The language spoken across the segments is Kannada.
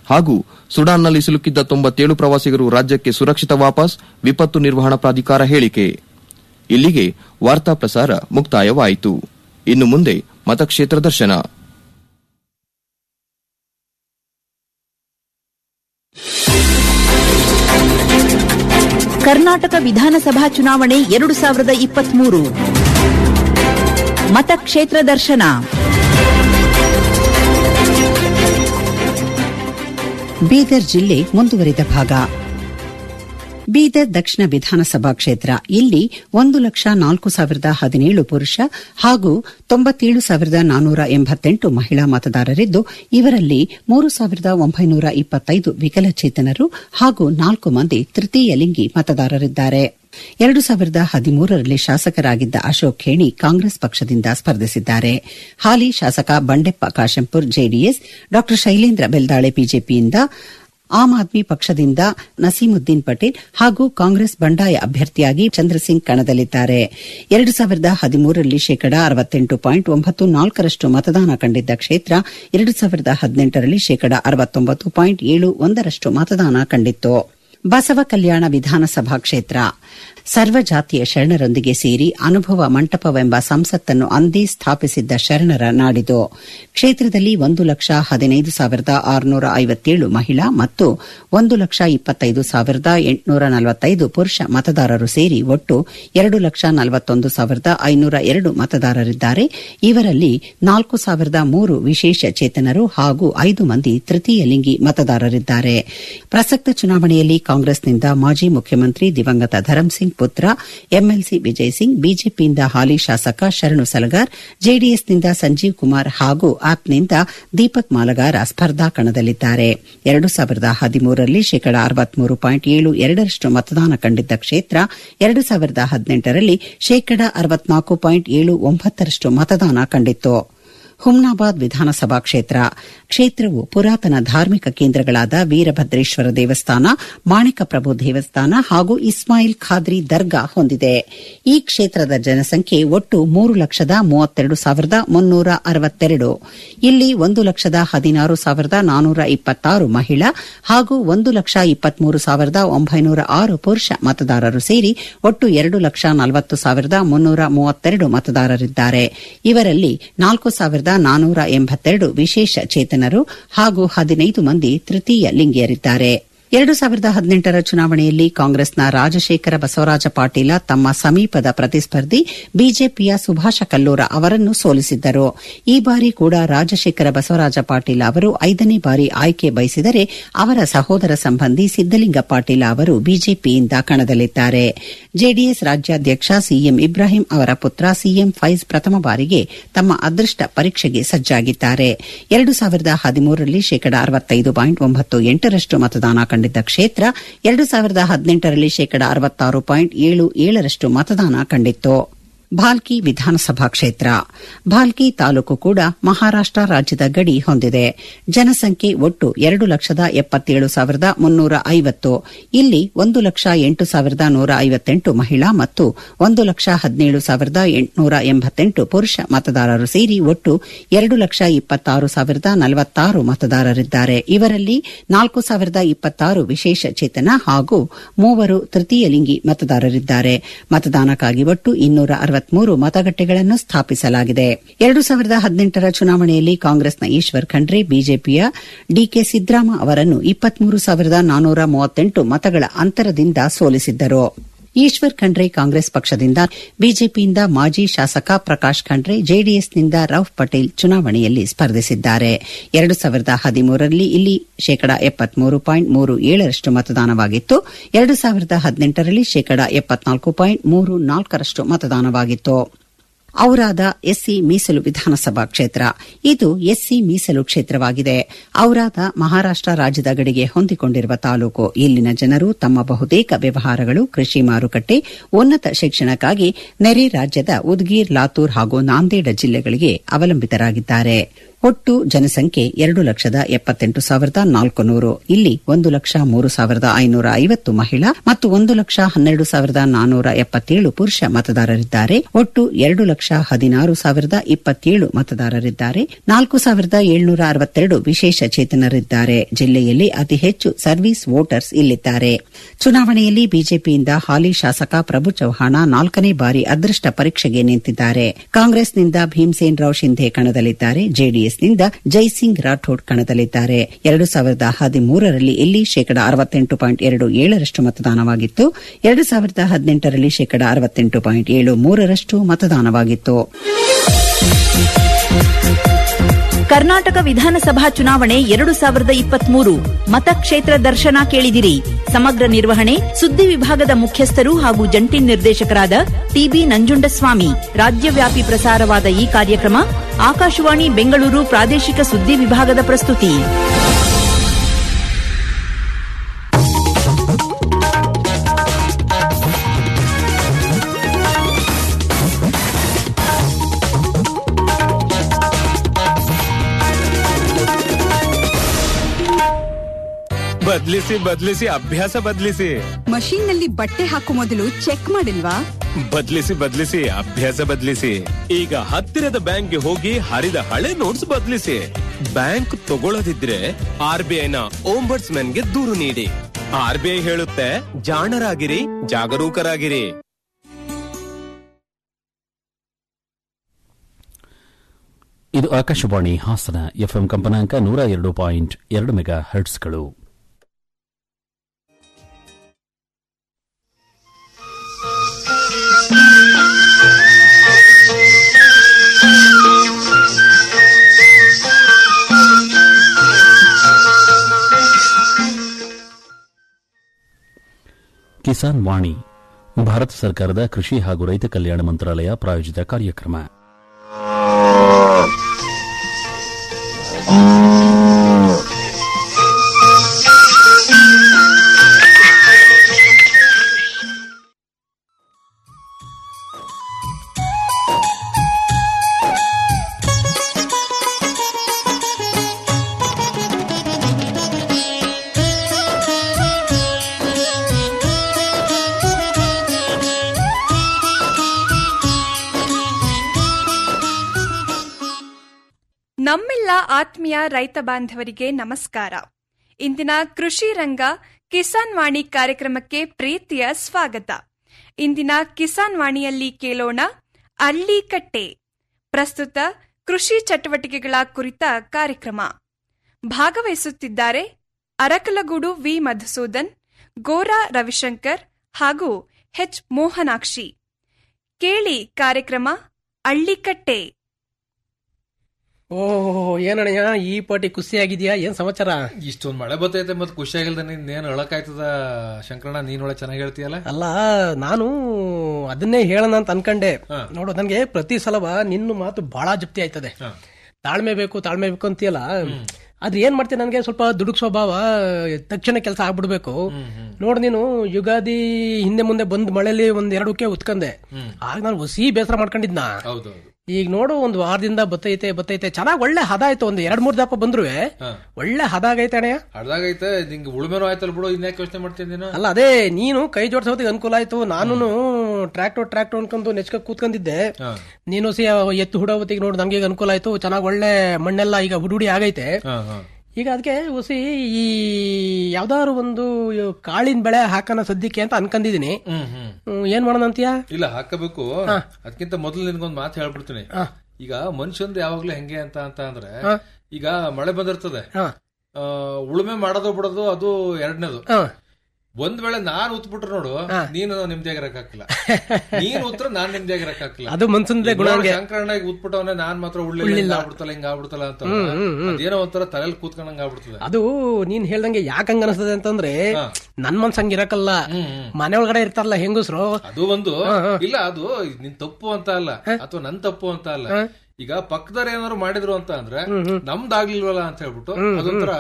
ಹಾಗೂ ಸುಡಾನ್ನಲ್ಲಿ ಸಿಲುಕಿದ್ದ ತೊಂಬತ್ತೇಳು ಪ್ರವಾಸಿಗರು ರಾಜ್ಯಕ್ಕೆ ಸುರಕ್ಷಿತ ವಾಪಸ್ ವಿಪತ್ತು ನಿರ್ವಹಣಾ ಪ್ರಾಧಿಕಾರ ಹೇಳಿಕೆ ಇಲ್ಲಿಗೆ ವಾರ್ತಾ ಪ್ರಸಾರ ಮುಕ್ತಾಯವಾಯಿತು ಇನ್ನು ಮುಂದೆ ಮತಕ್ಷೇತ್ರ ದರ್ಶನ ಕರ್ನಾಟಕ ವಿಧಾನಸಭಾ ಚುನಾವಣೆ ಎರಡು ಸಾವಿರದ ಇಪ್ಪತ್ಮೂರು ಮತಕ್ಷೇತ್ರ ದರ್ಶನ ಬೀದರ್ ಜಿಲ್ಲೆ ಮುಂದುವರಿದ ಭಾಗ ಬೀದರ್ ದಕ್ಷಿಣ ವಿಧಾನಸಭಾ ಕ್ಷೇತ್ರ ಇಲ್ಲಿ ಒಂದು ಲಕ್ಷ ನಾಲ್ಕು ಸಾವಿರದ ಹದಿನೇಳು ಪುರುಷ ಹಾಗೂ ತೊಂಬತ್ತೇಳು ಸಾವಿರದ ನಾನ್ನೂರ ಎಂಬತ್ತೆಂಟು ಮಹಿಳಾ ಮತದಾರರಿದ್ದು ಇವರಲ್ಲಿ ಮೂರು ಸಾವಿರದ ಒಂಬೈನೂರ ಇಪ್ಪತ್ತೈದು ವಿಕಲಚೇತನರು ಹಾಗೂ ನಾಲ್ಕು ಮಂದಿ ತೃತೀಯ ಲಿಂಗಿ ಮತದಾರರಿದ್ದಾರೆ ಎರಡು ಸಾವಿರದ ಹದಿಮೂರರಲ್ಲಿ ಶಾಸಕರಾಗಿದ್ದ ಅಶೋಕ್ ಖೇಣಿ ಕಾಂಗ್ರೆಸ್ ಪಕ್ಷದಿಂದ ಸ್ಪರ್ಧಿಸಿದ್ದಾರೆ ಹಾಲಿ ಶಾಸಕ ಬಂಡೆಪ್ಪ ಕಾಶೆಂಪುರ್ ಜೆಡಿಎಸ್ ಡಾ ಶೈಲೇಂದ್ರ ಬೆಲ್ದಾಳೆ ಬಿಜೆಪಿಯಿಂದ ಆಮ್ ಆದ್ಮಿ ಪಕ್ಷದಿಂದ ನಸೀಮುದ್ದೀನ್ ಪಟೇಲ್ ಹಾಗೂ ಕಾಂಗ್ರೆಸ್ ಬಂಡಾಯ ಅಭ್ಯರ್ಥಿಯಾಗಿ ಚಂದ್ರಸಿಂಗ್ ಕಣದಲ್ಲಿದ್ದಾರೆ ಎರಡು ಸಾವಿರದ ಹದಿಮೂರರಲ್ಲಿ ಶೇಕಡಾ ಅರವತ್ತೆಂಟು ಪಾಯಿಂಟ್ ಒಂಬತ್ತು ನಾಲ್ಕರಷ್ಟು ಮತದಾನ ಕಂಡಿದ್ದ ಕ್ಷೇತ್ರ ಎರಡು ಸಾವಿರದ ಹದಿನೆಂಟರಲ್ಲಿ ಶೇಕಡಾ ಅರವತ್ತೊಂಬತ್ತು ಪಾಯಿಂಟ್ ಏಳು ಒಂದರಷ್ಟು ಮತದಾನ ಕಂಡಿತ್ತು ಬಸವ ಕಲ್ಯಾಣ ವಿಧಾನಸಭಾ ಕ್ಷೇತ್ರ ಸರ್ವಜಾತಿಯ ಶರಣರೊಂದಿಗೆ ಸೇರಿ ಅನುಭವ ಮಂಟಪವೆಂಬ ಸಂಸತ್ತನ್ನು ಅಂದೇ ಸ್ಥಾಪಿಸಿದ್ದ ಶರಣರ ನಾಡಿದು ಕ್ಷೇತ್ರದಲ್ಲಿ ಒಂದು ಲಕ್ಷ ಹದಿನೈದು ಸಾವಿರದ ಆರುನೂರ ಐವತ್ತೇಳು ಮಹಿಳಾ ಮತ್ತು ಒಂದು ಲಕ್ಷ ಇಪ್ಪತ್ತೈದು ಸಾವಿರದ ಎಂಟುನೂರ ನಲವತ್ತೈದು ಪುರುಷ ಮತದಾರರು ಸೇರಿ ಒಟ್ಟು ಎರಡು ಲಕ್ಷ ನಲವತ್ತೊಂದು ಸಾವಿರದ ಐನೂರ ಎರಡು ಮತದಾರರಿದ್ದಾರೆ ಇವರಲ್ಲಿ ನಾಲ್ಕು ಸಾವಿರದ ಮೂರು ವಿಶೇಷ ಚೇತನರು ಹಾಗೂ ಐದು ಮಂದಿ ತೃತೀಯ ಲಿಂಗಿ ಮತದಾರರಿದ್ದಾರೆ ಪ್ರಸಕ್ತ ಚುನಾವಣೆಯಲ್ಲಿ ಕಾಂಗ್ರೆಸ್ನಿಂದ ಮಾಜಿ ಮುಖ್ಯಮಂತ್ರಿ ದಿವಂಗತ ಧರಂಸಿಂಗ್ ಪುತ್ರ ಎಂಎಲ್ಸಿ ವಿಜಯ್ ಸಿಂಗ್ ಬಿಜೆಪಿಯಿಂದ ಹಾಲಿ ಶಾಸಕ ಶರಣು ಸಲಗಾರ್ ಜೆಡಿಎಸ್ನಿಂದ ಸಂಜೀವ್ ಕುಮಾರ್ ಹಾಗೂ ಆಪ್ನಿಂದ ದೀಪಕ್ ಮಾಲಗಾರ ಸ್ಪರ್ಧಾ ಕಣದಲ್ಲಿದ್ದಾರೆ ಎರಡು ಸಾವಿರದ ಹದಿಮೂರರಲ್ಲಿ ಶೇಕಡಾ ಅರವತ್ಮೂರು ಪಾಯಿಂಟ್ ಏಳು ಎರಡರಷ್ಟು ಮತದಾನ ಕಂಡಿದ್ದ ಕ್ಷೇತ್ರ ಎರಡು ಸಾವಿರದ ಹದಿನೆಂಟರಲ್ಲಿ ಶೇಕಡಾ ಅರವತ್ನಾಲ್ಕು ಪಾಯಿಂಟ್ ಏಳು ಒಂಬತ್ತರಷ್ಟು ಮತದಾನ ಕಂಡಿತ್ತು ಹುಮ್ನಾಬಾದ್ ವಿಧಾನಸಭಾ ಕ್ಷೇತ್ರ ಕ್ಷೇತ್ರವು ಪುರಾತನ ಧಾರ್ಮಿಕ ಕೇಂದ್ರಗಳಾದ ವೀರಭದ್ರೇಶ್ವರ ದೇವಸ್ಥಾನ ಮಾಣಿಕಪ್ರಭು ದೇವಸ್ಥಾನ ಹಾಗೂ ಇಸ್ಮಾಯಿಲ್ ಖಾದ್ರಿ ದರ್ಗಾ ಹೊಂದಿದೆ ಈ ಕ್ಷೇತ್ರದ ಜನಸಂಖ್ಯೆ ಒಟ್ಟು ಮೂರು ಲಕ್ಷದ ಮೂವತ್ತೆರಡು ಸಾವಿರದ ಮುನ್ನೂರ ಅರವತ್ತೆರಡು ಇಲ್ಲಿ ಒಂದು ಲಕ್ಷದ ಹದಿನಾರು ಸಾವಿರದ ನಾನೂರ ಇಪ್ಪತ್ತಾರು ಮಹಿಳಾ ಹಾಗೂ ಒಂದು ಲಕ್ಷ ಇಪ್ಪತ್ಮೂರು ಸಾವಿರದ ಒಂಬೈನೂರ ಆರು ಪುರುಷ ಮತದಾರರು ಸೇರಿ ಒಟ್ಟು ಎರಡು ಲಕ್ಷ ನಲವತ್ತು ಸಾವಿರದ ಮುನ್ನೂರ ಮೂವತ್ತೆರಡು ಮತದಾರರಿದ್ದಾರೆ ಇವರಲ್ಲಿ ನಾಲ್ಕು ಸಾವಿರದ ನಾನೂರ ಎಂಬತ್ತೆರಡು ವಿಶೇಷ ಚೇತನರು ಹಾಗೂ ಹದಿನೈದು ಮಂದಿ ತೃತೀಯ ಲಿಂಗಿಯರಿದ್ದಾರೆ ಎರಡು ಸಾವಿರದ ಹದಿನೆಂಟರ ಚುನಾವಣೆಯಲ್ಲಿ ಕಾಂಗ್ರೆಸ್ನ ರಾಜಶೇಖರ ಬಸವರಾಜ ಪಾಟೀಲ ತಮ್ಮ ಸಮೀಪದ ಪ್ರತಿಸ್ಪರ್ಧಿ ಬಿಜೆಪಿಯ ಸುಭಾಷ ಕಲ್ಲೂರ ಅವರನ್ನು ಸೋಲಿಸಿದ್ದರು ಈ ಬಾರಿ ಕೂಡ ರಾಜಶೇಖರ ಬಸವರಾಜ ಪಾಟೀಲ ಅವರು ಐದನೇ ಬಾರಿ ಆಯ್ಕೆ ಬಯಸಿದರೆ ಅವರ ಸಹೋದರ ಸಂಬಂಧಿ ಸಿದ್ದಲಿಂಗ ಪಾಟೀಲ ಅವರು ಬಿಜೆಪಿಯಿಂದ ಕಣದಲ್ಲಿದ್ದಾರೆ ಜೆಡಿಎಸ್ ರಾಜ್ಯಾಧ್ಯಕ್ಷ ಸಿಎಂ ಇಬ್ರಾಹಿಂ ಅವರ ಪುತ್ರ ಸಿಎಂ ಫೈಜ್ ಪ್ರಥಮ ಬಾರಿಗೆ ತಮ್ಮ ಅದೃಷ್ಟ ಪರೀಕ್ಷೆಗೆ ಸಜ್ಜಾಗಿದ್ದಾರೆ ಎರಡು ಸಾವಿರದ ಹದಿಮೂರರಲ್ಲಿ ಶೇಕಡಾ ಅರವತ್ತೈದು ಪಾಯಿಂಟ್ ಒಂಬತ್ತು ಎಂಟರಷ್ಟು ಮತದಾನ ಕಂಡಿದ್ದ ಕ್ಷೇತ್ರ ಎರಡು ಸಾವಿರದ ಹದಿನೆಂಟರಲ್ಲಿ ಶೇಕಡಾ ಅರವತ್ತಾರು ಪಾಯಿಂಟ್ ಏಳು ಏಳರಷ್ಟು ಮತದಾನ ಕಂಡಿತ್ತು ಭಾಲ್ಕಿ ವಿಧಾನಸಭಾ ಕ್ಷೇತ್ರ ಭಾಲ್ಕಿ ತಾಲೂಕು ಕೂಡ ಮಹಾರಾಷ್ಟ ರಾಜ್ಯದ ಗಡಿ ಹೊಂದಿದೆ ಜನಸಂಖ್ಯೆ ಒಟ್ಟು ಎರಡು ಲಕ್ಷದ ಎಪ್ಪತ್ತೇಳು ಸಾವಿರದ ಮುನ್ನೂರ ಐವತ್ತು ಇಲ್ಲಿ ಒಂದು ಲಕ್ಷ ಎಂಟು ಸಾವಿರದ ನೂರ ಐವತ್ತೆಂಟು ಮಹಿಳಾ ಮತ್ತು ಒಂದು ಲಕ್ಷ ಹದಿನೇಳು ಸಾವಿರದ ಎಂಟುನೂರ ಎಂಬತ್ತೆಂಟು ಪುರುಷ ಮತದಾರರು ಸೇರಿ ಒಟ್ಟು ಎರಡು ಲಕ್ಷ ಇಪ್ಪತ್ತಾರು ಸಾವಿರದ ನಲವತ್ತಾರು ಮತದಾರರಿದ್ದಾರೆ ಇವರಲ್ಲಿ ನಾಲ್ಕು ಸಾವಿರದ ಇಪ್ಪತ್ತಾರು ವಿಶೇಷ ಚೇತನ ಹಾಗೂ ಮೂವರು ತೃತೀಯ ಲಿಂಗಿ ಮತದಾರರಿದ್ದಾರೆ ಮತದಾನಕ್ಕಾಗಿ ಒಟ್ಟು ಇನ್ನೂರ ಅರವತ್ಮೂರು ಮತಗಟ್ಟೆಗಳನ್ನು ಸ್ಥಾಪಿಸಲಾಗಿದೆ ಎರಡು ಸಾವಿರದ ಹದಿನೆಂಟರ ಚುನಾವಣೆಯಲ್ಲಿ ಕಾಂಗ್ರೆಸ್ನ ಈಶ್ವರ್ ಖಂಡ್ರೆ ಬಿಜೆಪಿಯ ಡಿಕೆ ಸಿದ್ದರಾಮ ಅವರನ್ನು ಇಪ್ಪತ್ಮೂರು ಸಾವಿರದ ನಾನೂರ ಮೂವತ್ತೆಂಟು ಮತಗಳ ಅಂತರದಿಂದ ಸೋಲಿಸಿದ್ದರು ಈಶ್ವರ್ ಖಂಡ್ರೆ ಕಾಂಗ್ರೆಸ್ ಪಕ್ಷದಿಂದ ಬಿಜೆಪಿಯಿಂದ ಮಾಜಿ ಶಾಸಕ ಪ್ರಕಾಶ್ ಖಂಡ್ರೆ ಜೆಡಿಎಸ್ನಿಂದ ರೌಫ್ ಪಟೇಲ್ ಚುನಾವಣೆಯಲ್ಲಿ ಸ್ಪರ್ಧಿಸಿದ್ದಾರೆ ಎರಡು ಸಾವಿರದ ಹದಿಮೂರರಲ್ಲಿ ಇಲ್ಲಿ ಶೇಕಡಾ ಎಪ್ಪತ್ಮೂರು ಪಾಯಿಂಟ್ ಮೂರು ಏಳರಷ್ಟು ಮತದಾನವಾಗಿತ್ತು ಎರಡು ಸಾವಿರದ ಹದಿನೆಂಟರಲ್ಲಿ ಶೇಕಡಾ ಎಪ್ಪತ್ನಾಲ್ಕು ಪಾಯಿಂಟ್ ಮೂರು ನಾಲ್ಕರಷ್ಟು ಮತದಾನವಾಗಿತ್ತು ಔರಾದ ಎಸ್ಸಿ ಮೀಸಲು ವಿಧಾನಸಭಾ ಕ್ಷೇತ್ರ ಇದು ಎಸ್ಸಿ ಮೀಸಲು ಕ್ಷೇತ್ರವಾಗಿದೆ ಔರಾದ ಮಹಾರಾಷ್ಟ ರಾಜ್ಯದ ಗಡಿಗೆ ಹೊಂದಿಕೊಂಡಿರುವ ತಾಲೂಕು ಇಲ್ಲಿನ ಜನರು ತಮ್ಮ ಬಹುತೇಕ ವ್ಯವಹಾರಗಳು ಕೃಷಿ ಮಾರುಕಟ್ಟೆ ಉನ್ನತ ಶಿಕ್ಷಣಕ್ಕಾಗಿ ನೆರೆ ರಾಜ್ಯದ ಉದ್ಗೀರ್ ಲಾತೂರ್ ಹಾಗೂ ನಾಂದೇಡ ಜಿಲ್ಲೆಗಳಿಗೆ ಅವಲಂಬಿತರಾಗಿದ್ದಾರೆ ಒಟ್ಟು ಜನಸಂಖ್ಯೆ ಎರಡು ಲಕ್ಷದ ಎಪ್ಪತ್ತೆಂಟು ಸಾವಿರದ ನಾಲ್ಕು ನೂರು ಇಲ್ಲಿ ಒಂದು ಲಕ್ಷ ಮೂರು ಸಾವಿರದ ಐನೂರ ಐವತ್ತು ಮಹಿಳಾ ಮತ್ತು ಒಂದು ಲಕ್ಷ ಹನ್ನೆರಡು ಸಾವಿರದ ನಾನೂರ ಎಪ್ಪತ್ತೇಳು ಪುರುಷ ಮತದಾರರಿದ್ದಾರೆ ಒಟ್ಟು ಎರಡು ಲಕ್ಷ ಹದಿನಾರು ಸಾವಿರದ ಇಪ್ಪತ್ತೇಳು ಮತದಾರರಿದ್ದಾರೆ ನಾಲ್ಕು ಸಾವಿರದ ಏಳ್ನೂರ ಅರವತ್ತೆರಡು ವಿಶೇಷ ಚೇತನರಿದ್ದಾರೆ ಜಿಲ್ಲೆಯಲ್ಲಿ ಅತಿ ಹೆಚ್ಚು ಸರ್ವಿಸ್ ವೋಟರ್ಸ್ ಇಲ್ಲಿದ್ದಾರೆ ಚುನಾವಣೆಯಲ್ಲಿ ಬಿಜೆಪಿಯಿಂದ ಹಾಲಿ ಶಾಸಕ ಪ್ರಭು ಚೌಹಾಣ ನಾಲ್ಕನೇ ಬಾರಿ ಅದೃಷ್ಟ ಪರೀಕ್ಷೆಗೆ ನಿಂತಿದ್ದಾರೆ ಕಾಂಗ್ರೆಸ್ನಿಂದ ಭೀಮ್ಸೇನ್ ರಾವ್ ಶಿಂಧೆ ಕಣದಲ್ಲಿದ್ದಾರೆ ಜೆಡಿಎಸ್ನಿಂದ ಜೈಸಿಂಗ್ ರಾಠೋಡ್ ಕಣದಲ್ಲಿದ್ದಾರೆ ಎರಡು ಸಾವಿರದ ಹದಿಮೂರರಲ್ಲಿ ಇಲ್ಲಿ ಶೇಕಡ ಅರವತ್ತೆಂಟು ಪಾಯಿಂಟ್ ಎರಡು ಏಳರಷ್ಟು ಮತದಾನವಾಗಿತ್ತು ಎರಡು ಸಾವಿರದ ಹದಿನೆಂಟರಲ್ಲಿ ಶೇಕಡ ಅರವತ್ತೆಂಟು ಪಾಯಿಂಟ್ ಏಳು ಮೂರರಷ್ಟು ಮತದಾನವಾಗಿತ್ತು ಕರ್ನಾಟಕ ವಿಧಾನಸಭಾ ಚುನಾವಣೆ ಎರಡು ಸಾವಿರದ ಇಪ್ಪತ್ಮೂರು ಮತಕ್ಷೇತ್ರ ದರ್ಶನ ಕೇಳಿದಿರಿ ಸಮಗ್ರ ನಿರ್ವಹಣೆ ಸುದ್ದಿ ವಿಭಾಗದ ಮುಖ್ಯಸ್ಥರು ಹಾಗೂ ಜಂಟಿ ನಿರ್ದೇಶಕರಾದ ಟಿಬಿ ನಂಜುಂಡಸ್ವಾಮಿ ರಾಜ್ಯವ್ಯಾಪಿ ಪ್ರಸಾರವಾದ ಈ ಕಾರ್ಯಕ್ರಮ ಆಕಾಶವಾಣಿ ಬೆಂಗಳೂರು ಪ್ರಾದೇಶಿಕ ಸುದ್ದಿ ವಿಭಾಗದ ಪ್ರಸ್ತುತಿ ಬದ್ಲಿಸಿ ಬದ್ಲಿಸಿ ಅಭ್ಯಾಸ ಬದ್ಲಿಸಿ ಮಷೀನ್ ನಲ್ಲಿ ಬಟ್ಟೆ ಹಾಕೋ ಮೊದಲು ಚೆಕ್ ಮಾಡಿಲ್ವಾ ಬದ್ಲಿಸಿ ಬದ್ಲಿಸಿ ಅಭ್ಯಾಸ ಬದ್ಲಿಸಿ ಈಗ ಹತ್ತಿರದ ಬ್ಯಾಂಕ್ಗೆ ಹೋಗಿ ಹರಿದ ಹಳೆ ನೋಟ್ಸ್ ಬದ್ಲಿಸಿ ಬ್ಯಾಂಕ್ ತಗೊಳ್ಳದಿದ್ರೆ ಆರ್ ಬಿ ಐನ ಓಂಬರ್ಟ್ಸ್ ಗೆ ದೂರು ನೀಡಿ ಆರ್ ಬಿ ಐ ಹೇಳುತ್ತೆ ಜಾಣರಾಗಿರಿ ಜಾಗರೂಕರಾಗಿರಿ ಇದು ಆಕಾಶವಾಣಿ ಹಾಸನ ಎಫ್ಎಂ ಕಂಪನಾಂಕ ನೂರ ಎರಡು ಪಾಯಿಂಟ್ ಎರಡು ಮೆಗಾ ಹರ್ಟ್ಸ್ಗಳು ಕಿಸಾನ್ ವಾಣಿ ಭಾರತ ಸರ್ಕಾರದ ಕೃಷಿ ಹಾಗೂ ರೈತ ಕಲ್ಯಾಣ ಮಂತ್ರಾಲಯ ಪ್ರಾಯೋಜಿತ ಕಾರ್ಯಕ್ರಮ ನಮ್ಮೆಲ್ಲ ಆತ್ಮೀಯ ರೈತ ಬಾಂಧವರಿಗೆ ನಮಸ್ಕಾರ ಇಂದಿನ ಕೃಷಿ ರಂಗ ಕಿಸಾನ್ ವಾಣಿ ಕಾರ್ಯಕ್ರಮಕ್ಕೆ ಪ್ರೀತಿಯ ಸ್ವಾಗತ ಇಂದಿನ ಕಿಸಾನ್ ವಾಣಿಯಲ್ಲಿ ಕೇಳೋಣ ಅಳ್ಳಿಕಟ್ಟೆ ಪ್ರಸ್ತುತ ಕೃಷಿ ಚಟುವಟಿಕೆಗಳ ಕುರಿತ ಕಾರ್ಯಕ್ರಮ ಭಾಗವಹಿಸುತ್ತಿದ್ದಾರೆ ಅರಕಲಗೂಡು ವಿ ಮಧುಸೂದನ್ ಗೋರಾ ರವಿಶಂಕರ್ ಹಾಗೂ ಎಚ್ ಮೋಹನಾಕ್ಷಿ ಕೇಳಿ ಕಾರ್ಯಕ್ರಮ ಅಳ್ಳಿಕಟ್ಟೆ ಓಹ್ ಏನಣ್ಣಯ್ಯ ಈ ಪಾಟಿ ಖುಷಿಯಾಗಿದ್ಯಾ ಏನ್ ಸಮಾಚಾರ ಇಷ್ಟೊಂದ್ ಮಳೆ ಬರ್ತೈತೆ ಮತ್ತೆ ಖುಷಿಯಾಗಿಲ್ದ ನೀನ್ ಏನ್ ಹೇಳಕ್ಕಾಯ್ತದ ಶಂಕರಣ್ಣ ನೀನ್ ಒಳ್ಳೆ ಚೆನ್ನಾಗಿ ಹೇಳ್ತೀಯಲ್ಲ ಅಲ್ಲ ನಾನು ಅದನ್ನೇ ಹೇಳೋಣ ಅಂತ ಅನ್ಕಂಡೆ ನೋಡು ನನ್ಗೆ ಪ್ರತಿ ಸಲವ ನಿನ್ನ ಮಾತು ಬಹಳ ಜಪ್ತಿ ಆಯ್ತದೆ ತಾಳ್ಮೆ ಬೇಕು ತಾಳ್ಮೆ ಬೇಕು ಅಂತೀಯಲ್ಲ ಆದ್ರೆ ಏನ್ ಮಾಡ್ತೀನಿ ನನ್ಗೆ ಸ್ವಲ್ಪ ದುಡುಕ್ ಸ್ವಭಾವ ತಕ್ಷಣ ಕೆಲಸ ಆಗ್ಬಿಡ್ಬೇಕು ನೋಡು ನೀನು ಯುಗಾದಿ ಹಿಂದೆ ಮುಂದೆ ಬಂದ್ ಮಳೆಯಲ್ಲಿ ಒಂದ್ ಎರಡಕ್ಕೆ ಉತ್ಕಂದೆ ಆಗ ನಾನು ಹೊಸಿ ಬೇಸರ ಮಾಡ್ಕೊಂಡಿದ್ನ ಹೌದೌದು ಈಗ ನೋಡು ಒಂದು ವಾರದಿಂದ ಬತ್ತೈತೆ ಬತ್ತೈತೆ ಚೆನ್ನಾಗ್ ಒಳ್ಳೆ ಹದ ಆಯ್ತು ಒಂದು ಎರಡ್ ಮೂರ್ ದಪ್ಪ ಬಂದ್ರು ಒಳ್ಳೆ ಹದ ಆಗೈತೆ ಅಣ್ಣಯ್ಯ ಅಡ್ದಾಗೈತೆ ನಿಂಗೆ ಉಳುಮೆನೂ ಆಯ್ತಲ್ಲ ಬಿಡು ಇನ್ಯಾಕೆ ಯೋಚನೆ ಮಾಡ್ತೀನಿ ನೀನು ಅಲ್ಲ ಅದೇ ನೀನು ಕೈ ಜೋಡ್ಸೋದಿಗೆ ಅನುಕೂಲ ಆಯ್ತು ನಾನು ಟ್ರ್ಯಾಕ್ಟರ್ ಟ್ರ್ಯಾಕ್ಟರ್ ಅನ್ಕೊಂಡು ನೆಚ್ಕ ಕೂತ್ಕೊಂಡಿದ್ದೆ ನೀನು ಸಿ ಎತ್ತು ಹುಡೋವತ್ತಿಗೆ ನೋಡು ನಂಗೆ ಈಗ ಅನುಕೂಲ ಆಯ್ತು ಚೆನ್ನಾಗ್ ಒಳ್ಳೆ ಮಣ್ಣೆಲ್ಲ ಈಗ ಹುಡುಡಿ ಆಗೈತೆ ಹಾ, ಹಾ. ಈಗ ಅದಕ್ಕೆ ಹುಸಿ ಈ ಯಾವ್ದಾದ್ರು ಒಂದು ಕಾಳಿನ ಬೆಳೆ ಹಾಕೋಣ ಸದ್ಯಕ್ಕೆ ಅಂತ ಅನ್ಕೊಂಡಿದೀನಿ ಹ್ಮ್ ಹ್ಮ್ ಹ್ಮ್, ಏನ್ ಮಾಡೋಣ ಅಂತೀಯ ಇಲ್ಲ ಹಾಕಬೇಕು ಅದಕ್ಕಿಂತ ಮೊದಲು ನಿನ್ಗೊಂದ್ ಮಾತು ಹೇಳ್ಬಿಡ್ತೀನಿ ಈಗ ಮನುಷ್ಯಂದು ಯಾವಾಗ್ಲೂ ಹೆಂಗೆ ಅಂತ ಅಂತ ಅಂದ್ರೆ ಈಗ ಮಳೆ ಬಂದಿರ್ತದೆ ಹಾ. ಆ, ಉಳುಮೆ ಮಾಡೋದು ಬಿಡೋದು ಅದು ಎರಡನೇದು ಹಾ. ಒಂದ್ ವೇಳೆ ನಾನ್ ಉತ್ಬಿಟ್ರೆ ನೋಡು ನೀನು ನಿಮ್ದಿಯಾಗಿರಕ್ಕಾಗಿಲ್ಲ ನೀನ್ ಉತ್ತರ ನಾನ್ ನಿಮ್ದಿಯಾಗಿರಕ್ಕಾಗಿಲ್ಲ ಅದು ಮನ್ಸಂದೇ ಗುಣ ಹಂಗೆ. ಶಂಕರಣ್ಣ ಈಗ ಉತ್ಬಿಟ್ಟವನೇ ನಾನ್ ಮಾತ್ರ ಉಳ್ಳಿಲ್ಲ ಹಿಂಗ್ ಆಗ್ಬಿಡ್ತಲ್ಲ ಹಿಂಗ ಆಗ್ಬಿಡ್ತಲ್ಲ ಅಂತ ಅದೇನೋ ಒಂಥರ ತಲೆಯಲ್ಲಿ ಕೂತ್ಕೊಂಡಂಗ ಆಗ್ಬಿಡ್ತದೆ ಅದು ನೀನ್ ಹೇಳ್ದಂಗೆ ಯಾಕೆ ಹಂಗ ಅನಿಸ್ತದೆ ಅಂತಂದ್ರೆ ನನ್ ಮನ್ಸ್ ಹಂಗ ಇರಕಲ್ಲ ಮನೆ ಒಳಗಡೆ ಇರ್ತಾರಲ್ಲ ಹೆಂಗಸ್ರು ಅದು ಒಂದು ಇಲ್ಲ ಅದು ನಿನ್ ತಪ್ಪು ಅಂತ ಅಲ್ಲ ಅಥವಾ ನನ್ ತಪ್ಪು ಅಂತ ಅಲ್ಲ ಈಗ ಪಕ್ಕದವ್ರು ಏನಾದ್ರು ಮಾಡಿದ್ರು ಅಂತ ಅಂದ್ರೆ ನಮ್ದಾಗ್ಲಿಲ್ವಲ್ಲ ಅಂತ ಹೇಳ್ಬಿಟ್ಟು ಅದೊಂಥರ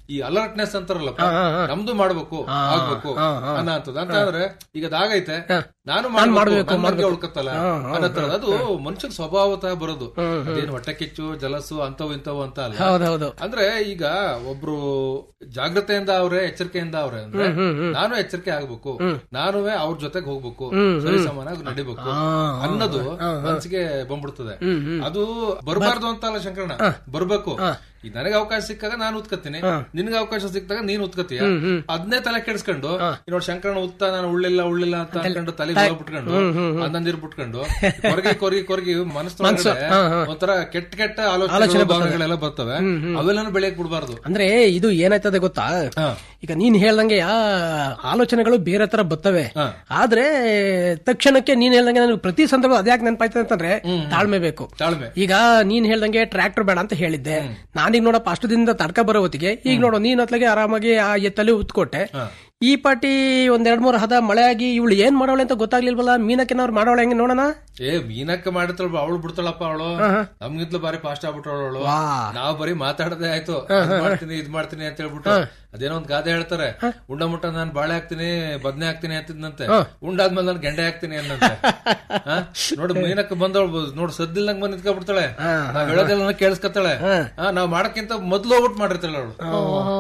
ಈ ಅಲರ್ಟ್ನೆಸ್ ಅಂತಾರಲ್ಲಪ್ಪ ನಮ್ದು ಮಾಡ್ಬೇಕು ಆಗ್ಬೇಕು ಅನ್ನೋ ಅಂತದ್ ಅಂತ ಅಂದ್ರೆ ಈಗ ಅದಾಗೈತೆ ನಾನು ಮಾಡ್ಬೇಕು ನನ್ ಬಗ್ಗೆ ಉಳ್ಕತ್ತಲ್ಲ ಅನ್ನತ್ತಲ್ಲ ಅದು ಮನುಷ್ಯನ ಸ್ವಭಾವತಃ ಬರೋದು ಅದೇನು ಹೊಟ್ಟೆ ಕಿಚ್ಚು ಜಲಸು ಅಂತವು ಇಂತವು ಅಂತ ಅಲ್ಲ ಹೌದೌದು ಅಂದ್ರೆ ಈಗ ಒಬ್ರು ಜಾಗ್ರತೆಯಿಂದ ಅವ್ರೆ ಎಚ್ಚರಿಕೆಯಿಂದ ಅವ್ರೆ ಅಂದ್ರೆ ನಾನು ಎಚ್ಚರಿಕೆ ಆಗ್ಬೇಕು ನಾನುವೇ ಅವ್ರ ಜೊತೆಗೆ ಹೋಗ್ಬೇಕು ಸರಿ ಸಮಾನಾಗಿ ನಡಿಬೇಕು ಅನ್ನೋದು ಮನ್ಸಿಗೆ ಬಂದ್ಬಿಡ್ತದೆ ಅದು ಬರಬಾರ್ದು ಅಂತ ಅಲ್ಲ ಶಂಕರಣ್ಣ ಬರ್ಬೇಕು ಈಗ ನನಗೆ ಅವಕಾಶ ಸಿಕ್ಕಾಗ ನಾನು ಉತ್ಕತ್ತೀನಿ ನಿನ್ಗೆ ಅವಕಾಶ ಸಿಕ್ಕಾಗ ನೀನ್ ಉತ್ಕತ್ತೀಯ ಅದನ್ನೇ ತಲೆ ಕೆಡಿಸ್ಕೊಂಡು ನೋಡಿ ಶಂಕರಣ್ಣ ಉತ್ತ ನಾನು ಉಳ್ಳಿಲ್ಲ ಉಳ್ಳಿಲ್ಲ ಅಂತ ಅನ್ಕೊಂಡು ತಲೆ ಬಿಟ್ಕೊಂಡು ಅನ್ನಂದಿರ್ ಬಿಟ್ಕೊಂಡು ಕೊರಗಿ ಕೊರಗಿ ಕೊರಗಿ ಮನಸ್ಸು ಒಂಥರ ಕೆಟ್ಟ ಕೆಟ್ಟ ಆಲೋಚನೆ ಭಾವನೆಗಳೆಲ್ಲ ಬರ್ತವೆ ಅವೆಲ್ಲನೂ ಬೆಳೆಯಕ್ ಬಿಡ್ಬಾರ್ದು ಅಂದ್ರೆ ಇದು ಏನಾಯ್ತದೆ ಗೊತ್ತಾ ಈಗ ನೀನ್ ಹೇಳ್ದಂಗೆ ಆ ಆಲೋಚನೆಗಳು ಬೇರೆ ತರ ಬರ್ತವೆ ಆದ್ರೆ ತಕ್ಷಣಕ್ಕೆ ನೀನ್ ಹೇಳ್ದಂಗೆ ನನಗೆ ಪ್ರತಿ ಸಂದರ್ಭ ಅದ್ಯಾಕೆ ನೆನಪಾಯ್ತದೆ ಅಂತಂದ್ರೆ ತಾಳ್ಮೆ ಬೇಕು ತಾಳ್ಮೆ ಈಗ ನೀನ್ ಹೇಳ್ದಂಗೆ ಟ್ರ್ಯಾಕ್ಟರ್ ಬೇಡ ಅಂತ ಹೇಳಿದ್ದೆ ನಾನೀಗ ನೋಡಪ್ಪ ಅಷ್ಟು ದಿನದಿಂದ ತಡ್ಕ ಬರೋ ಹೊತ್ತಿಗೆ ಈಗ ನೋಡು ನೀನ್ ಹೊತ್ಲಾಗೆ ಆರಾಮಾಗಿ ಆ ಎತ್ತಲ್ಲಿ ಉತ್ಕೊಟ್ಟೆ ಈ ಪಾಟಿ ಒಂದ್ ಎರಡ್ ಮೂರ್ ಹದ ಮಳೆ ಆಗಿ ಇವಳು ಏನ್ ಮಾಡೋಳೆ ಅಂತ ಗೊತ್ತಾಗ್ಲಿಲ್ವಲ್ಲ ಮೀನಕ್ಕೆನವ್ರು ಮಾಡೋಳೆ ಹೆಂಗೆ ನೋಡೋಣ ಏ ಮೀನಕ್ಕ ಮಾಡಿರ್ತಾಳ ಅವಳು ಬಿಡ್ತಾಳಪ್ಪ ಅವಳು ನಮ್ಗಿಂತಲೂ ಬಾರಿ ಫಾಸ್ಟ್ ಆಗ್ಬಿಟ್ಟವಳು ಅವಳು ನಾವ್ ಬರೀ ಮಾತಾಡದೆ ಆಯ್ತು ಅದ್ ಮಾಡ್ತೀನಿ ಇದ್ ಮಾಡ್ತೀನಿ ಅಂತ ಹೇಳ್ಬಿಟ್ಟು ಅದೇನೋ ಒಂದ್ ಗಾದೆ ಹೇಳ್ತಾರೆ ಉಂಡ ಮುಟ್ಟ ನಾನ್ ಬಾಳೆ ಹಾಕ್ತೀನಿ ಬದ್ನೆ ಹಾಕ್ತೀನಿ ಅಂತಿದ್ನಂತೆ ಉಂಡಾದ್ಮೇಲೆ ನಾನು ಗೆಂಡೆ ಹಾಕ್ತೀನಿ ಅನ್ನಂತೆ ಹ? ನೋಡು ಮೀನಕ್ಕ ಬಂದವಳು ನೋಡು ಸದ್ದಿಲ್ದಂಗ್ ಬಂದ್ ನಿಂತ್ಕೊಂಡ್ಬಿಡ್ತಾಳೆ ನಾವ್ ಹೇಳೋದೆಲ್ಲ ಕೇಳಿಸ್ಕೊತಾಳೆ ನಾವ್ ಮಾಡಕ್ಕಿಂತ ಮೊದ್ಲು ಹೋಗ್ಬಿಟ್ಟು ಮಾಡಿರ್ತಾಳೆ ಅವಳು ಓಹೋ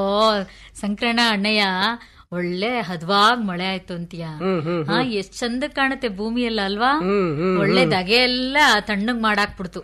ಸಂಕ್ರಣ ಅಣ್ಣಯ್ಯ ಒಳ್ಳೆ ಹದವಾಗ್ ಮಳೆ ಆಯ್ತು ಅಂತೀಯ ಹಾ ಎಷ್ಟ್ ಚಂದ ಕಾಣುತ್ತೆ ಭೂಮಿಯಲ್ಲ ಅಲ್ವಾ ಒಳ್ಳೆ ದಗೆ ಎಲ್ಲ ತಣ್ಣಗ್ ಮಾಡಾಕ್ಬಿಡ್ತು